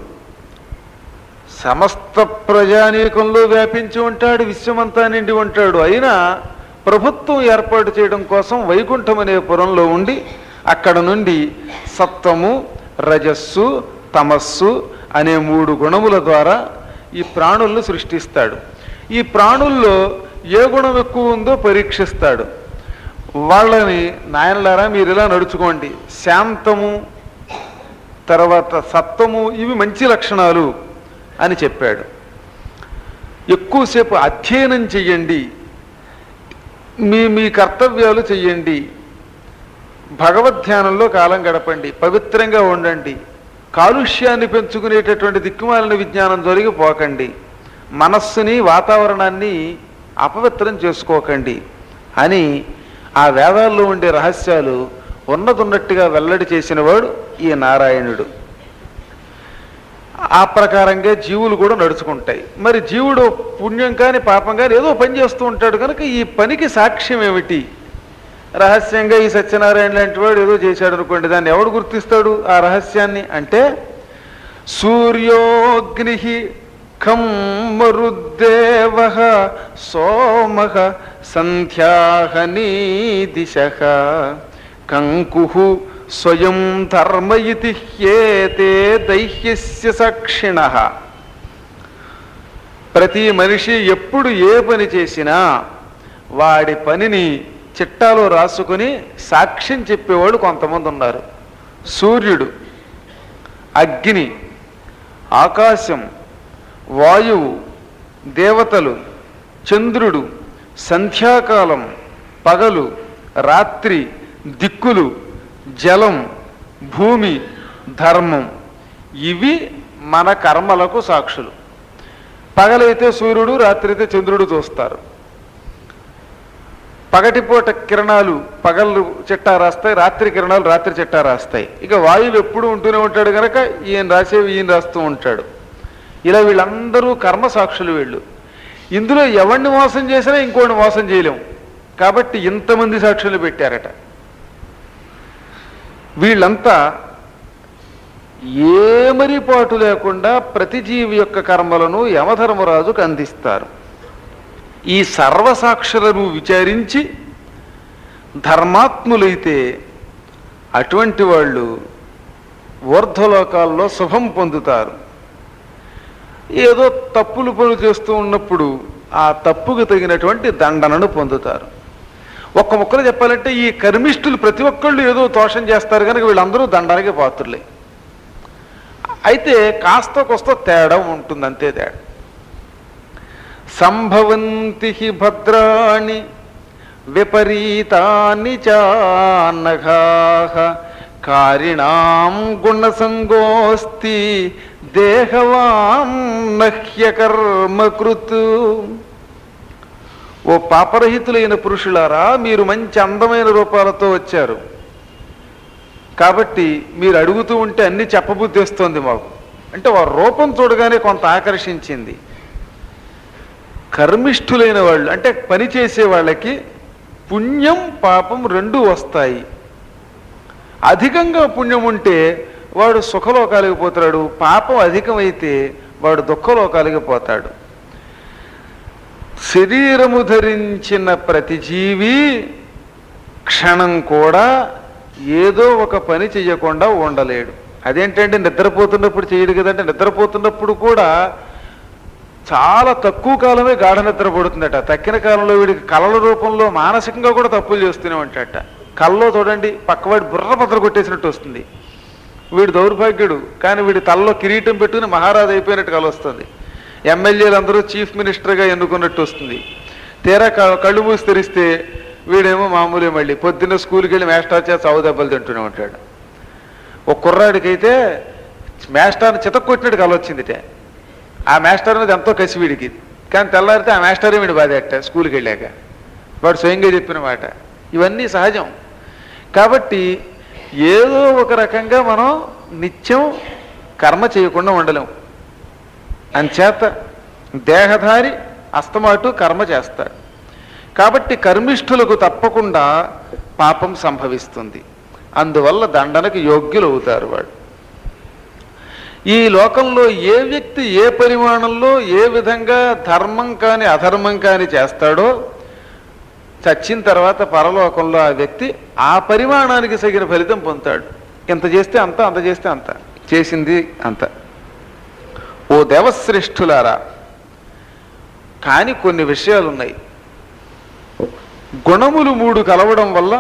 సమస్త ప్రజానీకంలో వ్యాపించి ఉంటాడు విశ్వమంతా నిండి ఉంటాడు అయినా ప్రభుత్వం ఏర్పాటు చేయడం కోసం వైకుంఠం అనే పురంలో ఉండి అక్కడ నుండి సత్వము రజస్సు తమస్సు అనే మూడు గుణముల ద్వారా ఈ ప్రాణులను సృష్టిస్తాడు ఈ ప్రాణుల్లో ఏ గుణం ఎక్కువ ఉందో పరీక్షిస్తాడు వాళ్ళని నాయనలారా మీరు ఇలా నడుచుకోండి శాంతము తర్వాత సత్వము ఇవి మంచి లక్షణాలు అని చెప్పాడు ఎక్కువసేపు అధ్యయనం చెయ్యండి మీ మీ కర్తవ్యాలు చెయ్యండి భగవద్ధ్యానంలో కాలం గడపండి పవిత్రంగా ఉండండి కాలుష్యాన్ని పెంచుకునేటటువంటి దిక్కుమాలిన విజ్ఞానం జరిగి పోకండి మనస్సుని వాతావరణాన్ని అపవిత్రం చేసుకోకండి అని ఆ వేదాల్లో ఉండే రహస్యాలు ఉన్నదున్నట్టుగా వెల్లడి చేసినవాడు ఈ నారాయణుడు ఆ ప్రకారంగా జీవులు కూడా నడుచుకుంటాయి మరి జీవుడు పుణ్యం కానీ పాపం కానీ ఏదో పని చేస్తూ ఉంటాడు కనుక ఈ పనికి సాక్ష్యం ఏమిటి రహస్యంగా ఈ సత్యనారాయణ లాంటి వాడు ఏదో చేశాడు అనుకోండి దాన్ని ఎవడు గుర్తిస్తాడు ఆ రహస్యాన్ని అంటే సూర్యోగ్ని ఖం మరుద్దేవ సోమ సంధ్యాహనీ దిశ కంకు స్వయం ధర్మ ఇది హ్యేతే దైహ్యస్య సాక్షిణ ప్రతి మనిషి ఎప్పుడు ఏ పని చేసినా వాడి పనిని చిట్టాలో రాసుకుని సాక్ష్యం చెప్పేవాళ్ళు కొంతమంది ఉన్నారు సూర్యుడు అగ్ని ఆకాశం వాయువు దేవతలు చంద్రుడు సంధ్యాకాలం పగలు రాత్రి దిక్కులు జలం భూమి ధర్మం ఇవి మన కర్మలకు సాక్షులు పగలైతే సూర్యుడు రాత్రి అయితే చంద్రుడు చూస్తారు పగటిపూట కిరణాలు పగలు చిట్టా రాస్తాయి రాత్రి కిరణాలు రాత్రి చిట్టా రాస్తాయి ఇక వాయువు ఎప్పుడు ఉంటూనే ఉంటాడు కనుక ఈయన రాసేవి ఈయన రాస్తూ ఉంటాడు ఇలా వీళ్ళందరూ కర్మ సాక్షులు వీళ్ళు ఇందులో ఎవరిని మోసం చేసినా ఇంకోటి మోసం చేయలేం కాబట్టి ఇంతమంది సాక్షులు పెట్టారట వీళ్ళంతా ఏమరిపాటు లేకుండా ప్రతి జీవి యొక్క కర్మలను యమధర్మరాజుకు అందిస్తారు ఈ సర్వసాక్షులను విచారించి ధర్మాత్ములైతే అటువంటి వాళ్ళు ఊర్ధ్వలోకాల్లో శుభం పొందుతారు ఏదో తప్పులు పనులు చేస్తూ ఉన్నప్పుడు ఆ తప్పుకు తగినటువంటి దండనను పొందుతారు ఒక్క ముక్కలు చెప్పాలంటే ఈ కర్మిష్ఠులు ప్రతి ఒక్కళ్ళు ఏదో దోషం చేస్తారు కనుక వీళ్ళందరూ దండానికి పాత్రులే అయితే కాస్త కొస్త తేడా ఉంటుంది అంతే తేడా సంభవంతి హి భద్రాణి విపరీతాని చాన్నఘా కారిణాం గుణసంగోస్తి దేహవాం నహ్యకర్మకృత్ ఓ పాపరహితులైన పురుషులారా మీరు మంచి అందమైన రూపాలతో వచ్చారు కాబట్టి మీరు అడుగుతూ ఉంటే అన్ని చెప్పబుద్ధి వస్తుంది మాకు అంటే వారి రూపం చూడగానే కొంత ఆకర్షించింది కర్మిష్ఠులైన వాళ్ళు అంటే పని చేసే వాళ్ళకి పుణ్యం పాపం రెండు వస్తాయి అధికంగా పుణ్యం ఉంటే వాడు సుఖలోకాలకు పోతాడు పాపం అధికమైతే వాడు దుఃఖలోకాలకు పోతాడు శరీరము ధరించిన ప్రతి జీవి క్షణం కూడా ఏదో ఒక పని చెయ్యకుండా ఉండలేడు అదేంటంటే నిద్రపోతున్నప్పుడు చేయడు కదంటే నిద్రపోతున్నప్పుడు కూడా చాలా తక్కువ కాలమే గాఢ నిద్ర పడుతుందట తక్కిన కాలంలో వీడికి కళల రూపంలో మానసికంగా కూడా తప్పులు చేస్తూనే ఉంటాడట కళ్ళలో చూడండి పక్కవాడి బుర్ర బద్ర కొట్టేసినట్టు వస్తుంది వీడు దౌర్భాగ్యుడు కానీ వీడి తలలో కిరీటం పెట్టుకుని మహారాజు అయిపోయినట్టు కల వస్తుంది ఎమ్మెల్యేలు అందరూ చీఫ్ మినిస్టర్గా ఎన్నుకున్నట్టు వస్తుంది తీరా క- కళ్ళు మూసి తెరిస్తే వీడేమో మామూలే మళ్ళీ పొద్దున్న స్కూల్కి వెళ్ళి మేస్టార్ చేత చావు దెబ్బలు తింటూనే ఉంటాడు ఒక కుర్రాడికైతే మేస్టార్ని చితక్కొట్టినట్టు కల వచ్చిందిటే ఆ మాస్టర్ మీద ఎంతో కసి వీడికి కానీ తెల్లారితే ఆ మాస్టరే వీడి బాధేట స్కూల్కి వెళ్ళాక వాడు స్వయంగా చెప్పిన మాట ఇవన్నీ సహజం కాబట్టి ఏదో ఒక రకంగా మనం నిత్యం కర్మ చేయకుండా ఉండలేం అంచేత దేహధారి అస్తమాటు కర్మ చేస్తాడు కాబట్టి కర్మిష్ఠులకు తప్పకుండా పాపం సంభవిస్తుంది అందువల్ల దండనకు యోగ్యులు అవుతారు వాడు ఈ లోకంలో ఏ వ్యక్తి ఏ పరిమాణంలో ఏ విధంగా ధర్మం కాని అధర్మం కాని చేస్తాడో చచ్చిన తర్వాత పరలోకంలో ఆ వ్యక్తి ఆ పరిమాణానికి తగిన ఫలితం పొందుతాడు ఇంత చేస్తే అంత అంత చేస్తే అంత చేసింది అంత దేవశ్రేష్ఠులారా కానీ కొన్ని విషయాలు ఉన్నాయి గుణములు మూడు కలవడం వల్ల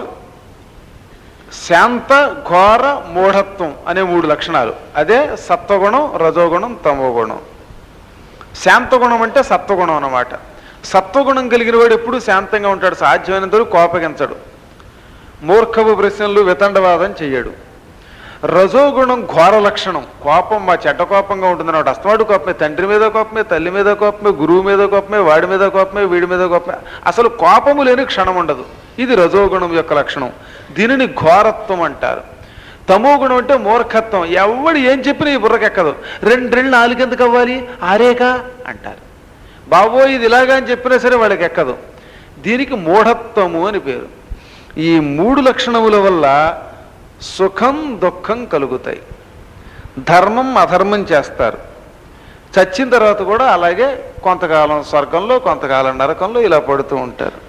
శాంత ఘోర మూఢత్వం అనే మూడు లక్షణాలు అదే సత్వగుణం రజోగుణం తమోగుణం శాంతగుణం అంటే సత్వగుణం అన్నమాట సత్వగుణం కలిగిన వాడు ఎప్పుడు శాంతంగా ఉంటాడు సాధ్యమైనంత వరకు కోపగించడు మూర్ఖపు ప్రశ్నలు వితండవాదం చెయ్యడు రజోగుణం ఘోర లక్షణం కోపం మా చెడ్డ కోపంగా ఉంటుంది అన్నమాట అస్తమాడు కోపమే తండ్రి మీద కోపమే తల్లి మీద కోపమే గురువు మీద కోపమే వాడి మీద కోపమే వీడి మీద కోపమే అసలు కోపము లేని క్షణం ఉండదు ఇది రజోగుణం యొక్క లక్షణం దీనిని ఘోరత్వం అంటారు తమో గుణం అంటే మూర్ఖత్వం ఎవడు ఏం చెప్పినా ఈ బుర్రకెక్కదు రెండు రెండు నాలుగు ఎందుకు అవ్వాలి ఆరేకా అంటారు బాబోయ్ ఇది ఇలాగా అని చెప్పినా సరే వాళ్ళకి ఎక్కదు దీనికి మూఢత్వము అని పేరు ఈ మూడు లక్షణముల వల్ల సుఖం దుఃఖం కలుగుతాయి ధర్మం అధర్మం చేస్తారు చచ్చిన తర్వాత కూడా అలాగే కొంతకాలం స్వర్గంలో కొంతకాలం నరకంలో ఇలా పడుతూ ఉంటారు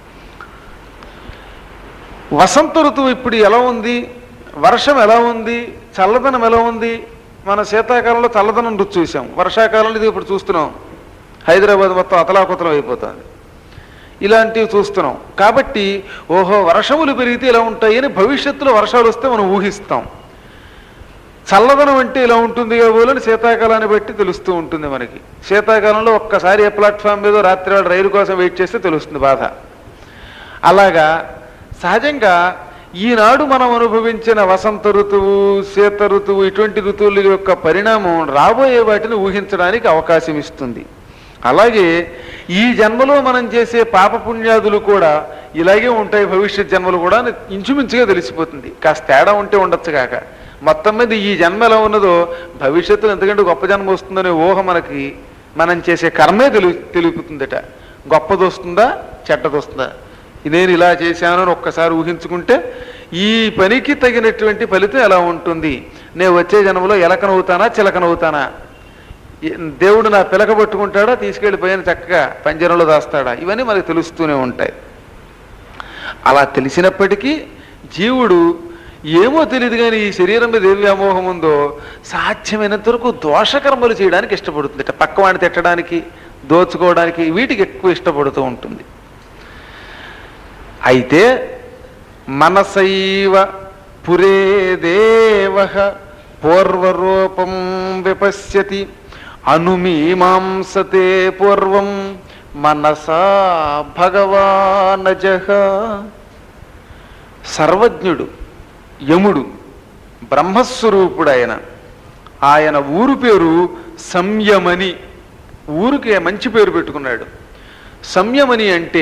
వసంత ఋతువు ఇప్పుడు ఎలా ఉంది వర్షం ఎలా ఉంది చల్లదనం ఎలా ఉంది మన శీతాకాలంలో చల్లదనం రుచి చూసాం వర్షాకాలంలో ఇది ఇప్పుడు చూస్తున్నాం హైదరాబాద్ మొత్తం అతలాకుతలం అయిపోతుంది ఇలాంటివి చూస్తున్నాం కాబట్టి ఓహో వర్షములు పెరిగితే ఇలా ఉంటాయని భవిష్యత్తులో వర్షాలు వస్తే మనం ఊహిస్తాం చల్లదనం అంటే ఇలా ఉంటుంది కాబోలని శీతాకాలాన్ని బట్టి తెలుస్తూ ఉంటుంది మనకి శీతాకాలంలో ఒక్కసారి ఏ ప్లాట్ఫామ్ మీద రాత్రి వేళ రైలు కోసం వెయిట్ చేస్తే తెలుస్తుంది బాధ అలాగా సహజంగా ఈనాడు మనం అనుభవించిన వసంత ఋతువు శీత ఋతువు ఇటువంటి ఋతువుల యొక్క పరిణామం రాబోయే వాటిని ఊహించడానికి అవకాశం ఇస్తుంది అలాగే ఈ జన్మలో మనం చేసే పాపపుణ్యాదులు కూడా ఇలాగే ఉంటాయి భవిష్యత్ జన్మలు కూడా అని ఇంచుమించుగా తెలిసిపోతుంది కాస్త తేడా ఉంటే ఉండొచ్చు కాక మొత్తం మీద ఈ జన్మ ఎలా ఉన్నదో భవిష్యత్తులో ఎందుకంటే గొప్ప జన్మ వస్తుందనే ఊహ మనకి మనం చేసే కర్మే తెలు తెలుపుతుందట గొప్పది వస్తుందా చెడ్డది వస్తుందా నేను ఇలా చేశాను అని ఒక్కసారి ఊహించుకుంటే ఈ పనికి తగినటువంటి ఫలితం ఎలా ఉంటుంది నేను వచ్చే జన్మలో ఎలకనవుతానా చిలకనవుతానా ఏ- దేవుడు నా పిలక పట్టుకుంటాడా తీసుకెళ్ళిపోయిన చక్కగా పంజరంలో దాస్తాడా ఇవన్నీ మనకు తెలుస్తూనే ఉంటాయి అలా తెలిసినప్పటికీ జీవుడు ఏమో తెలియదు కానీ ఈ శరీరం మీద ఏం వ్యామోహం ఉందో సాధ్యమైనంత వరకు దోషకర్మలు చేయడానికి ఇష్టపడుతుంది పక్కవాడిని తిట్టడానికి దోచుకోవడానికి వీటికి ఎక్కువ ఇష్టపడుతూ ఉంటుంది అయితే మనసైవ పురే దేవ పూర్వరూపం విపశ్యతి అనుమీమాంసతే పూర్వం మనసా భగవానజ సర్వజ్ఞుడు యముడు బ్రహ్మస్వరూపుడు ఆయన ఆయన ఊరు పేరు సంయమని ఊరికి మంచి పేరు పెట్టుకున్నాడు సంయమని అంటే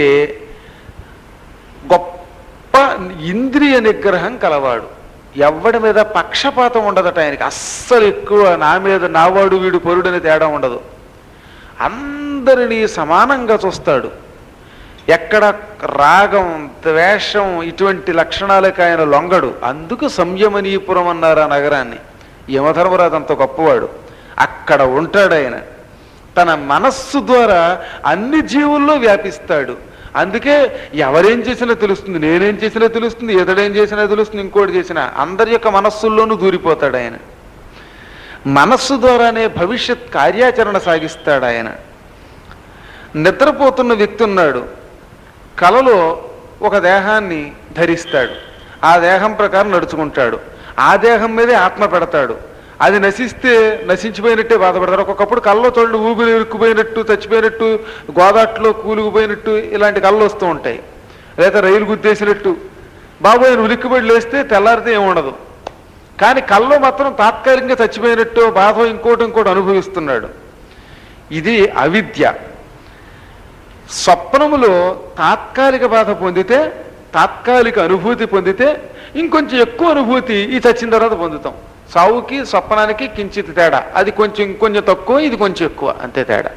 గొప్ప ఇంద్రియ నిగ్రహం కలవాడు ఎవడి మీద పక్షపాతం ఉండదట ఆయనకి అస్సలు ఎక్కువ నా మీద నావాడు వీడు పరుడని తేడా ఉండదు అందరినీ సమానంగా చూస్తాడు ఎక్కడ రాగం ద్వేషం ఇటువంటి లక్షణాలకు ఆయన లొంగడు అందుకు సంయమనీపురం అన్నారు ఆ నగరాన్ని యమధర్మరాజు అంత గొప్పవాడు అక్కడ ఉంటాడు ఆయన తన మనస్సు ద్వారా అన్ని జీవుల్లో వ్యాపిస్తాడు అందుకే ఎవరేం చేసినా తెలుస్తుంది నేనేం చేసినా తెలుస్తుంది ఎదడేం చేసినా తెలుస్తుంది ఇంకోటి చేసినా అందరి యొక్క మనస్సుల్లోనూ దూరిపోతాడు ఆయన మనస్సు ద్వారానే భవిష్యత్ కార్యాచరణ సాగిస్తాడు ఆయన నిద్రపోతున్న వ్యక్తి ఉన్నాడు కలలో ఒక దేహాన్ని ధరిస్తాడు ఆ దేహం ప్రకారం నడుచుకుంటాడు ఆ దేహం మీదే ఆత్మ పెడతాడు అది నశిస్తే నశించిపోయినట్టే బాధపడతారు ఒక్కొక్కప్పుడు కళ్ళలో చూడండి ఊపిరి ఇరుక్కుపోయినట్టు చచ్చిపోయినట్టు గోదాట్లో కూలుకుపోయినట్టు ఇలాంటి కళ్ళు వస్తూ ఉంటాయి లేదా రైలు గుద్దేసినట్టు బాబోయ్ నువ్వు ఉలిక్కిపడి లేస్తే తెల్లారితే ఏముండదు కానీ కళ్ళు మాత్రం తాత్కాలికంగా చచ్చిపోయినట్టు బాధ ఇంకోటి ఇంకోటి అనుభవిస్తున్నాడు ఇది అవిద్య స్వప్నములో తాత్కాలిక బాధ పొందితే తాత్కాలిక అనుభూతి పొందితే ఇంకొంచెం ఎక్కువ అనుభూతి ఈ చచ్చిన తర్వాత పొందుతాం సావుకి స్వప్నానికి కించిత్ తేడా అది కొంచెం ఇంకొంచెం తక్కువ ఇది కొంచెం ఎక్కువ అంతే తేడా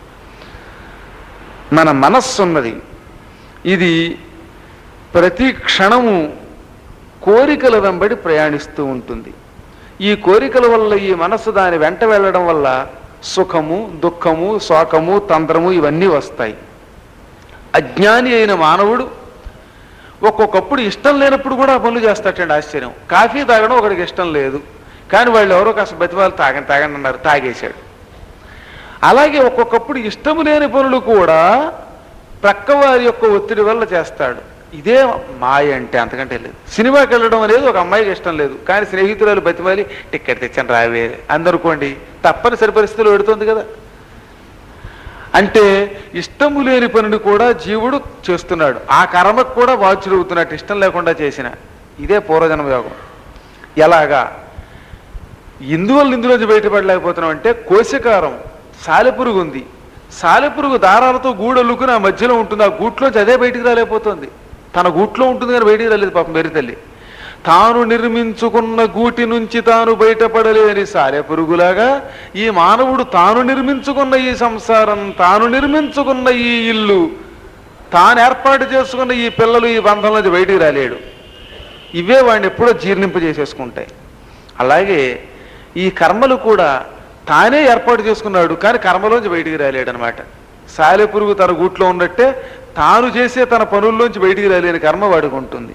మన మనస్సు ఉన్నది ఇది ప్రతి క్షణము కోరికల వెంబడి ప్రయాణిస్తూ ఉంటుంది ఈ కోరికల వల్ల ఈ మనస్సు దాని వెంట వెళ్ళడం వల్ల సుఖము దుఃఖము శోకము తంత్రము ఇవన్నీ వస్తాయి అజ్ఞాని అయిన మానవుడు ఒక్కొక్కప్పుడు ఇష్టం లేనప్పుడు కూడా ఆ పనులు చేస్తాటండి ఆశ్చర్యం కాఫీ తాగడం ఒకడికి ఇష్టం లేదు కానీ వాళ్ళు ఎవరో కాస్త బతివాళ్ళు తాగండి తాగండి అన్నారు తాగేశాడు అలాగే ఒక్కొక్కప్పుడు ఇష్టము లేని పనులు కూడా ప్రక్కవారి యొక్క ఒత్తిడి వల్ల చేస్తాడు ఇదే మాయ అంటే అంతకంటే లేదు సినిమాకి వెళ్ళడం అనేది ఒక అమ్మాయికి ఇష్టం లేదు కానీ స్నేహితురాలు బతిమాలి టికెట్ తెచ్చాను రావే అందరుకోండి తప్పనిసరి పరిస్థితులు పెడుతుంది కదా అంటే ఇష్టము లేని పనిని కూడా జీవుడు చేస్తున్నాడు ఆ కర్మకు కూడా వాచుడు అవుతున్నట్టు ఇష్టం లేకుండా చేసిన ఇదే పూర్వజన్మ యోగం ఎలాగా ఇందువల్ల ఇందులోంచి బయటపడలేకపోతున్నాం అంటే కోశకారం సాలెపురుగు ఉంది సాలెపురుగు దారాలతో గూడు అల్లుకుని ఆ మధ్యలో ఉంటుంది ఆ గూట్లోంచి అదే బయటికి రాలేకపోతుంది తన గూట్లో ఉంటుంది కానీ బయటికి రాలేదు పాపం మెరి తల్లి తాను నిర్మించుకున్న గూటి నుంచి తాను బయటపడలేని సాలెపురుగులాగా ఈ మానవుడు తాను నిర్మించుకున్న ఈ సంసారం తాను నిర్మించుకున్న ఈ ఇల్లు తాను ఏర్పాటు చేసుకున్న ఈ పిల్లలు ఈ బంధం నుంచి బయటికి రాలేడు ఇవే వాడిని ఎప్పుడో జీర్ణింపజేసేసుకుంటాయి అలాగే ఈ కర్మలు కూడా తానే ఏర్పాటు చేసుకున్నాడు కానీ కర్మలోంచి బయటికి రాలేడనమాట సాలెపురుగు తన గూట్లో ఉన్నట్టే తాను చేసే తన పనుల్లోంచి బయటికి రాలేని కర్మ వాడికి ఉంటుంది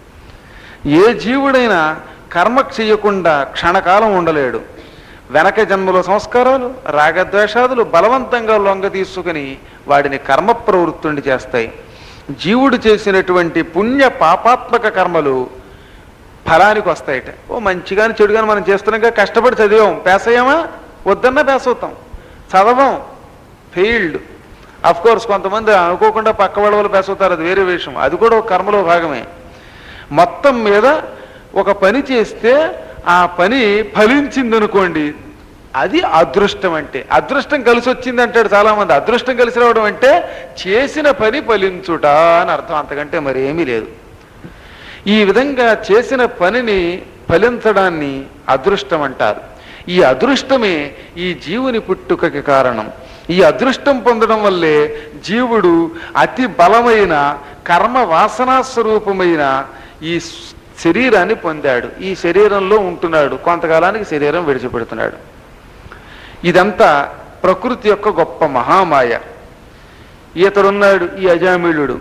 ఏ జీవుడైనా కర్మ చేయకుండా క్షణకాలం ఉండలేడు వెనక జన్మలో సంస్కారాలు రాగద్వేషాదులు బలవంతంగా లొంగ తీసుకుని వాడిని కర్మ ప్రవృత్తుని చేస్తాయి జీవుడు చేసినటువంటి పుణ్య పాపాత్మక కర్మలు ఫలానికి వస్తాయట ఓ మంచిగాని చెడుగాని మనం చేస్తున్నాగా కష్టపడి చదివాం పేస్ అయ్యామా వద్దన్నా పేస్ అవుతాం చదవం ఫెయిల్డ్ అఫ్ కోర్స్ కొంతమంది అనుకోకుండా పక్క వాళ్ళ వాళ్ళు పేస్ అవుతారు అది వేరే విషయం అది కూడా ఒక కర్మలో భాగమే మొత్తం మీద ఒక పని చేస్తే ఆ పని ఫలించిందనుకోండి అది అదృష్టం అంటే అదృష్టం కలిసి వచ్చింది అంటాడు చాలా మంది అదృష్టం కలిసి రావడం అంటే చేసిన పని ఫలించుట అని అర్థం అంతకంటే మరి ఏమీ లేదు ఈ విధంగా చేసిన పనిని ఫలించడాన్ని అదృష్టం అంటారు ఈ అదృష్టమే ఈ జీవుని పుట్టుకకి కారణం ఈ అదృష్టం పొందడం వల్లే జీవుడు అతి బలమైన కర్మ వాసనా స్వరూపమైన ఈ శరీరాన్ని పొందాడు ఈ శరీరంలో ఉంటున్నాడు కొంతకాలానికి శరీరం విడిచిపెడుతున్నాడు ఇదంతా ప్రకృతి యొక్క గొప్ప మహామాయ ఈతడున్నాడు ఈ అజామిళుడు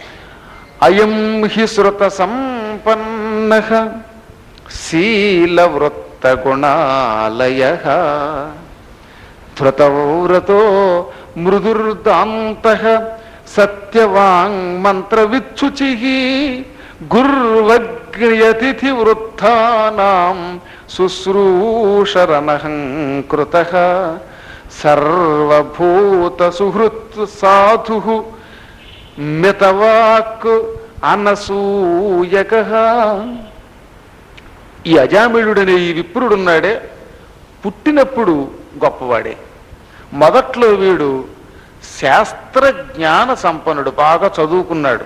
అయం హి శృత సంపన్న శీలవృత్త గుణాలయ ధృతవ్రతో మృదుర్దాంత సత్యవాంగ్ మంత్రవిచ్చుచి గుర్వగ్ర్యతిథి వృత్తానాం శుశ్రూషరనహంకృత సర్వభూత సుహృత్ సాధు మితవాక్ అనసూయక ఈ అజామిళుడనే ఈ విప్రుడున్నాడే పుట్టినప్పుడు గొప్పవాడే మొదట్లో వీడు శాస్త్రజ్ఞాన సంపన్నుడు బాగా చదువుకున్నాడు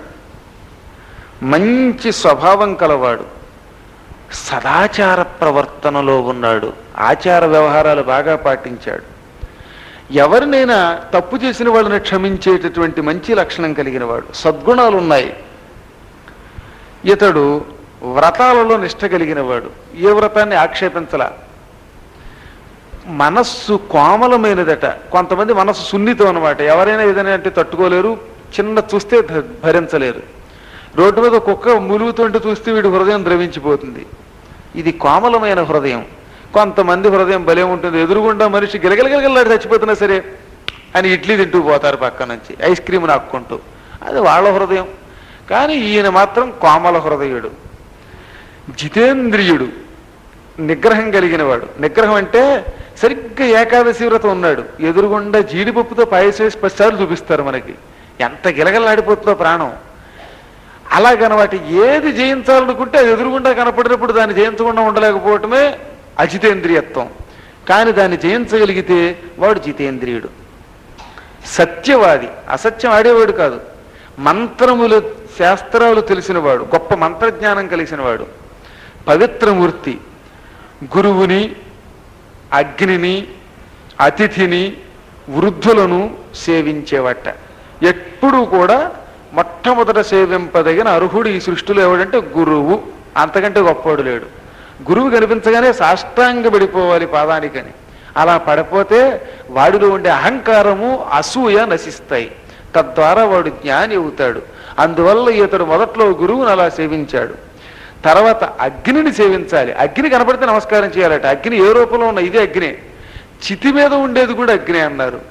మంచి స్వభావం కలవాడు సదాచార ప్రవర్తనలో ఉన్నాడు ఆచార వ్యవహారాలు బాగా పాటించాడు ఎవరినైనా తప్పు చేసిన వాళ్ళని క్షమించేటటువంటి మంచి లక్షణం కలిగిన వాడు సద్గుణాలు ఉన్నాయి ఇతడు వ్రతాలలో నిష్ట కలిగిన వాడు ఏ వ్రతాన్ని ఆక్షేపించలా మనస్సు కోమలమైనదట కొంతమంది మనస్సు సున్నితం అనమాట ఎవరైనా ఏదైనా అంటే తట్టుకోలేరు చిన్న చూస్తే ధ- భరించలేరు రోడ్డు మీద కుక్క ములుగుతుంటే చూస్తే వీడి హృదయం ద్రవించిపోతుంది ఇది కోమలమైన హృదయం కొంతమంది హృదయం భలే ఉంటుంది ఎదురుగుండా మనిషి గిలగిలగిలగలాడి చచ్చిపోతున్నా సరే అని ఇడ్లీ తింటూ పోతారు పక్క నుంచి ఐస్ క్రీమ్ నాక్కుంటూ అది వాళ్ళ హృదయం కానీ ఈయన మాత్రం కోమల హృదయుడు జితేంద్రియుడు నిగ్రహం కలిగిన వాడు నిగ్రహం అంటే సరిగ్గా ఏకాదశి వ్రతం ఉన్నాడు ఎదురుగుండా జీడిపప్పుతో పాయసం వేసి పదిసార్లు చూపిస్తారు మనకి ఎంత గిలగలాడిపోతుందో ప్రాణం అలాగనమాట ఏది జయించాలనుకుంటే అది ఎదురుగుండా కనపడినప్పుడు దాన్ని జయించకుండా ఉండలేకపోవటమే అజితేంద్రియత్వం కానీ దాన్ని జయించగలిగితే వాడు జితేంద్రియుడు సత్యవాది అసత్యం ఆడేవాడు కాదు మంత్రములు శాస్త్రాలు తెలిసినవాడు గొప్ప మంత్రజ్ఞానం కలిసినవాడు పవిత్రమూర్తి గురువుని అగ్నిని అతిథిని వృద్ధులను సేవించేవట ఎప్పుడూ కూడా మొట్టమొదట సేవింపదగిన అర్హుడు ఈ సృష్టిలో ఎవడంటే గురువు అంతకంటే గొప్పవాడు లేడు గురువు కనిపించగానే సాష్టాంగ పడిపోవాలి పాదానికని అలా పడిపోతే వాడిలో ఉండే అహంకారము అసూయ నశిస్తాయి తద్వారా వాడు జ్ఞాని అవుతాడు అందువల్ల ఇతడు మొదట్లో గురువుని అలా సేవించాడు తర్వాత అగ్నిని సేవించాలి అగ్ని కనపడితే నమస్కారం చేయాలట అగ్ని ఏ రూపంలో ఉన్న ఇదే అగ్నే చితి మీద ఉండేది కూడా అగ్ని అన్నారు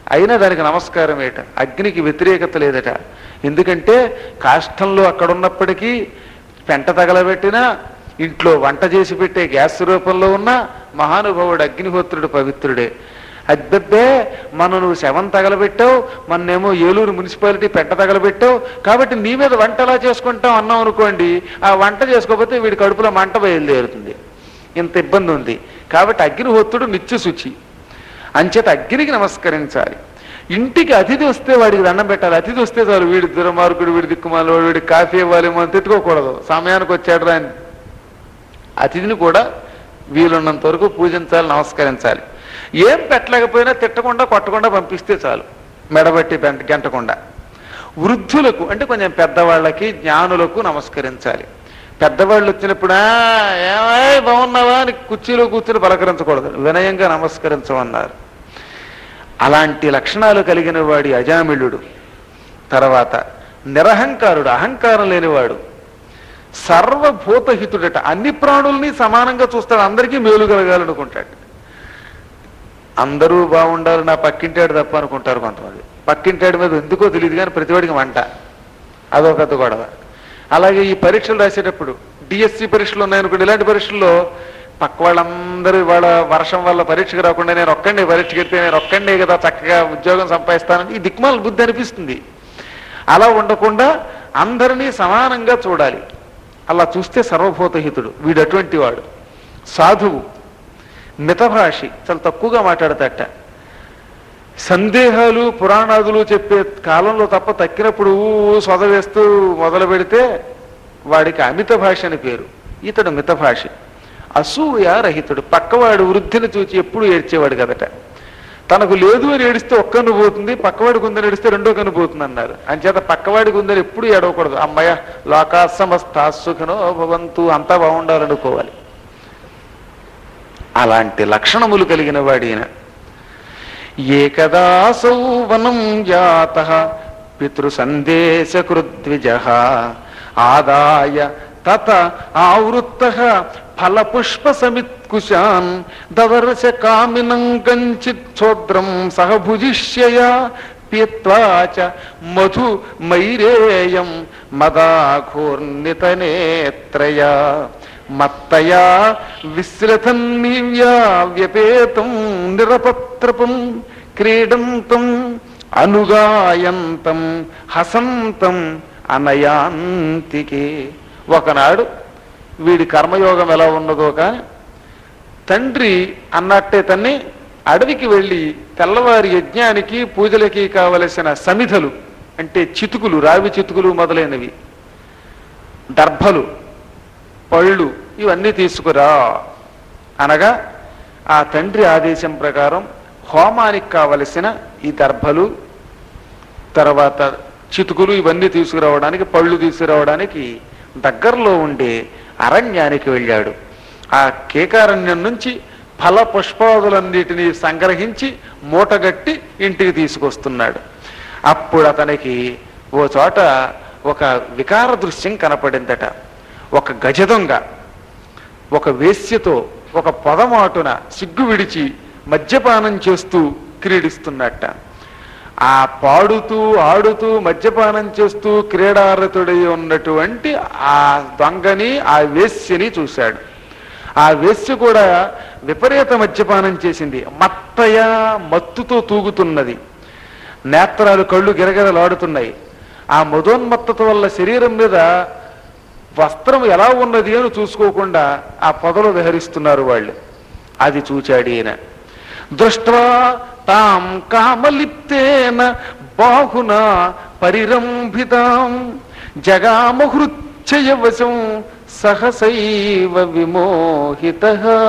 అయినా దానికి నమస్కారం ఏట అగ్నికి వ్యతిరేకత లేదట ఎందుకంటే కాష్టంలో అక్కడ ఉన్నప్పటికీ పెంట తగలబెట్టినా ఇంట్లో వంట చేసి పెట్టే గ్యాస్ రూపంలో ఉన్న మహానుభావుడు అగ్నిహోత్రుడు పవిత్రుడే అద్దెబ్బే మనం నువ్వు శవం తగలబెట్టావు మన్నేమో ఏలూరు మున్సిపాలిటీ పెంట తగలబెట్టావు కాబట్టి నీ మీద వంట ఎలా చేసుకుంటాం అన్నాం అనుకోండి ఆ వంట చేసుకోకపోతే వీడి కడుపులో మంట బయలుదేరుతుంది ఇంత ఇబ్బంది ఉంది కాబట్టి అగ్నిహోత్రుడు నిత్య శుచి అంచేత అగ్నికి నమస్కరించాలి ఇంటికి అతిథి వస్తే వాడికి దండం పెట్టాలి అతిథి వస్తే చాలు వీడి దురమార్గుడు వీడి దిక్కుమాలు వీడికి కాఫీ ఇవ్వాలేమో అని తిట్టుకోకూడదు సమయానికి వచ్చాడు రా అని అతిథిని కూడా వీలున్నంత వరకు పూజించాలి నమస్కరించాలి ఏం పెట్టలేకపోయినా తిట్టకుండా కొట్టకుండా పంపిస్తే చాలు మెడబట్టి పెంట గంటకుండా వృద్ధులకు అంటే కొంచెం పెద్దవాళ్ళకి జ్ఞానులకు నమస్కరించాలి పెద్దవాళ్ళు వచ్చినప్పుడు "ఆ, ఏమై బాగున్నావా అని కుర్చీలో కూర్చుని పలకరించకూడదు వినయంగా నమస్కరించమన్నారు అలాంటి లక్షణాలు కలిగిన వాడి అజామిళుడు తర్వాత నిరహంకారుడు అహంకారం లేనివాడు సర్వభూతహితుడట అన్ని ప్రాణుల్ని సమానంగా చూస్తాడు అందరికీ మేలు కలగాలనుకుంటాడు అందరూ బాగుండాలి నా పక్కింటాడు తప్ప అనుకుంటారు కొంతమంది పక్కింటాడి మీద ఎందుకో తెలియదు కానీ ప్రతివాడికి వంట అదో పెద్ద గొడవ అలాగే ఈ పరీక్షలు రాసేటప్పుడు డిఎస్సి పరీక్షలు ఉన్నాయనుకోండి ఇలాంటి పరీక్షల్లో పక్క వాళ్ళందరూ వాళ్ళ వర్షం వల్ల పరీక్షకు రాకుండా నేను ఒక్కండే పరీక్షకి వెళ్తే నేను ఒక్కండే కదా చక్కగా ఉద్యోగం సంపాదిస్తానని ఈ దిక్మాల బుద్ధి అనిపిస్తుంది అలా ఉండకుండా అందరినీ సమానంగా చూడాలి అలా చూస్తే సర్వభూతహితుడు వీడు అటువంటి వాడు సాధువు మితభాషి చాలా తక్కువగా మాట్లాడతట సందేహాలు పురాణాదులు చెప్పే కాలంలో తప్ప తక్కినప్పుడు సొదవేస్తూ మొదలు పెడితే వాడికి అమిత భాష అని పేరు ఇతడు మితభాషి అసూయ రహితుడు పక్కవాడు వృద్ధిని చూచి ఎప్పుడు ఏడ్చేవాడు కదట తనకు లేదు అని ఏడిస్తే ఒక్క కన్ను పోతుంది పక్కవాడికి ఉందని ఏడిస్తే రెండో కన్ను పోతుంది అన్నారు అంచేత పక్కవాడికి ఉందని ఎప్పుడు ఏడవకూడదు అమ్మయ్య లోకా సమస్త సుఖనో భవంతు అంతా బాగుండాలనుకోవాలి అలాంటి లక్షణములు కలిగిన వాడిన ఏకదాసౌ వనం జాత పితృసందేశకృద్విజ ఆదాయ తత ఆవృత్త ఫలపుష్ప సమిత్కుశాన్ దవర్శ కామినం కంచిత్ చోద్రం సహ భుజిష్యయ పీత్వా చ మధు మైరేయం మదాఘూర్ణితనేత్రయ మత్తయా విశ్రథన్నీవ్యా వ్యపేతం నిరపత్రపం క్రీడంతం అనుగాయంతం హసంతం అనయాంతికే ఒకనాడు వీడి కర్మయోగం ఎలా ఉన్నదో కానీ తండ్రి అన్నట్టే తన్ని అడవికి వెళ్ళి తెల్లవారి యజ్ఞానికి పూజలకి కావలసిన సమిధలు అంటే చితుకులు రావి చితుకులు మొదలైనవి దర్భలు పళ్ళు ఇవన్నీ తీసుకురా అనగా ఆ తండ్రి ఆదేశం ప్రకారం హోమానికి కావలసిన ఈ దర్భలు తర్వాత చితుకులు ఇవన్నీ తీసుకురావడానికి పళ్ళు తీసుకురావడానికి దగ్గరలో ఉండే అరణ్యానికి వెళ్ళాడు ఆ కేకారణ్యం నుంచి ఫల పుష్పాదులన్నిటినీ సంగ్రహించి మూటగట్టి ఇంటికి తీసుకొస్తున్నాడు అప్పుడు అతనికి ఓ చోట ఒక వికార దృశ్యం కనపడిందట ఒక గజదొంగ ఒక వేశ్యతో ఒక పొదమాటున సిగ్గు విడిచి మద్యపానం చేస్తూ క్రీడిస్తున్నట్ట ఆ పాడుతూ ఆడుతూ మద్యపానం చేస్తూ క్రీడారతుడై ఉన్నటువంటి ఆ దొంగని ఆ వేశ్యని చూశాడు ఆ వేశ్య కూడా విపరీత మద్యపానం చేసింది మత్తయ మత్తుతో తూగుతున్నది నేత్రాలు కళ్ళు గిరగిరలాడుతున్నాయి ఆ మధోన్మత్తత వల్ల శరీరం మీద వస్త్రం ఎలా ఉన్నది అని చూసుకోకుండా ఆ పొదలు విహరిస్తున్నారు వాళ్ళు అది చూచాడు ఈయన దృష్ట్వా తాం కామలిప్తేన బాహునా పరిరంభితాం జగామహృచ్చయవశం సహసైవ విమోహిత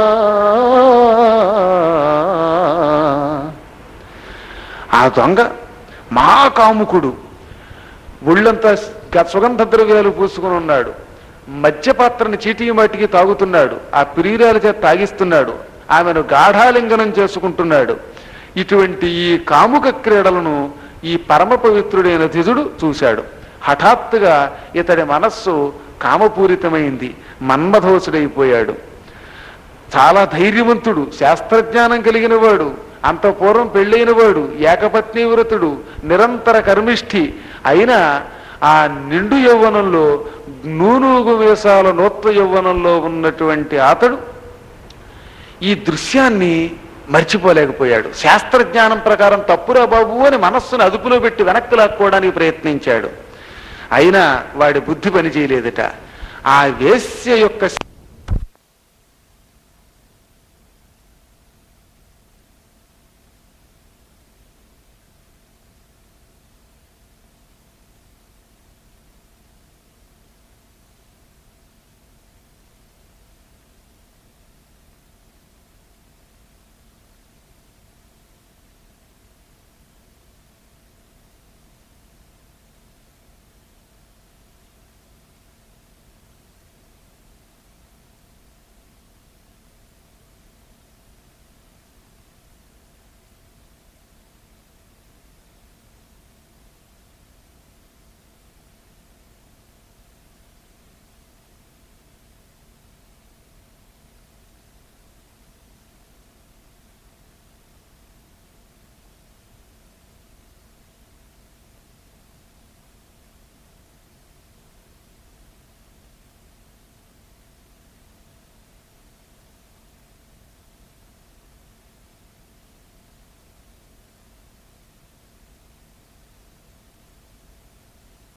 ఆ దొంగ మహాకాముకుడు ఒళ్ళంతా గ- సుగంధ ద్రవ్యాలు పూసుకుని ఉన్నాడు మద్యపాత్రని చీటీ మాటికి తాగుతున్నాడు ఆ ప్రియురాల చేత తాగిస్తున్నాడు ఆమెను గాఢాలింగనం చేసుకుంటున్నాడు ఇటువంటి ఈ కాముక క్రీడలను ఈ పరమ పవిత్రుడైన ధిజుడు చూశాడు హఠాత్తుగా ఇతడి మనస్సు కామపూరితమైంది మన్మధోసుడైపోయాడు చాలా ధైర్యవంతుడు శాస్త్రజ్ఞానం కలిగిన వాడు అంత పూర్వం పెళ్ళైన వాడు ఏకపత్ని వ్రతుడు నిరంతర కర్మిష్ఠి అయినా ఆ నిండు యవ్వనంలో నూనూగు వేషాల నూత్వ యవ్వనంలో ఉన్నటువంటి అతడు ఈ దృశ్యాన్ని మర్చిపోలేకపోయాడు శాస్త్రజ్ఞానం ప్రకారం తప్పురా బాబు అని మనస్సును అదుపులో పెట్టి వెనక్కి లాక్కోవడానికి ప్రయత్నించాడు అయినా వాడి బుద్ధి పనిచేయలేదట ఆ వేశ్య యొక్క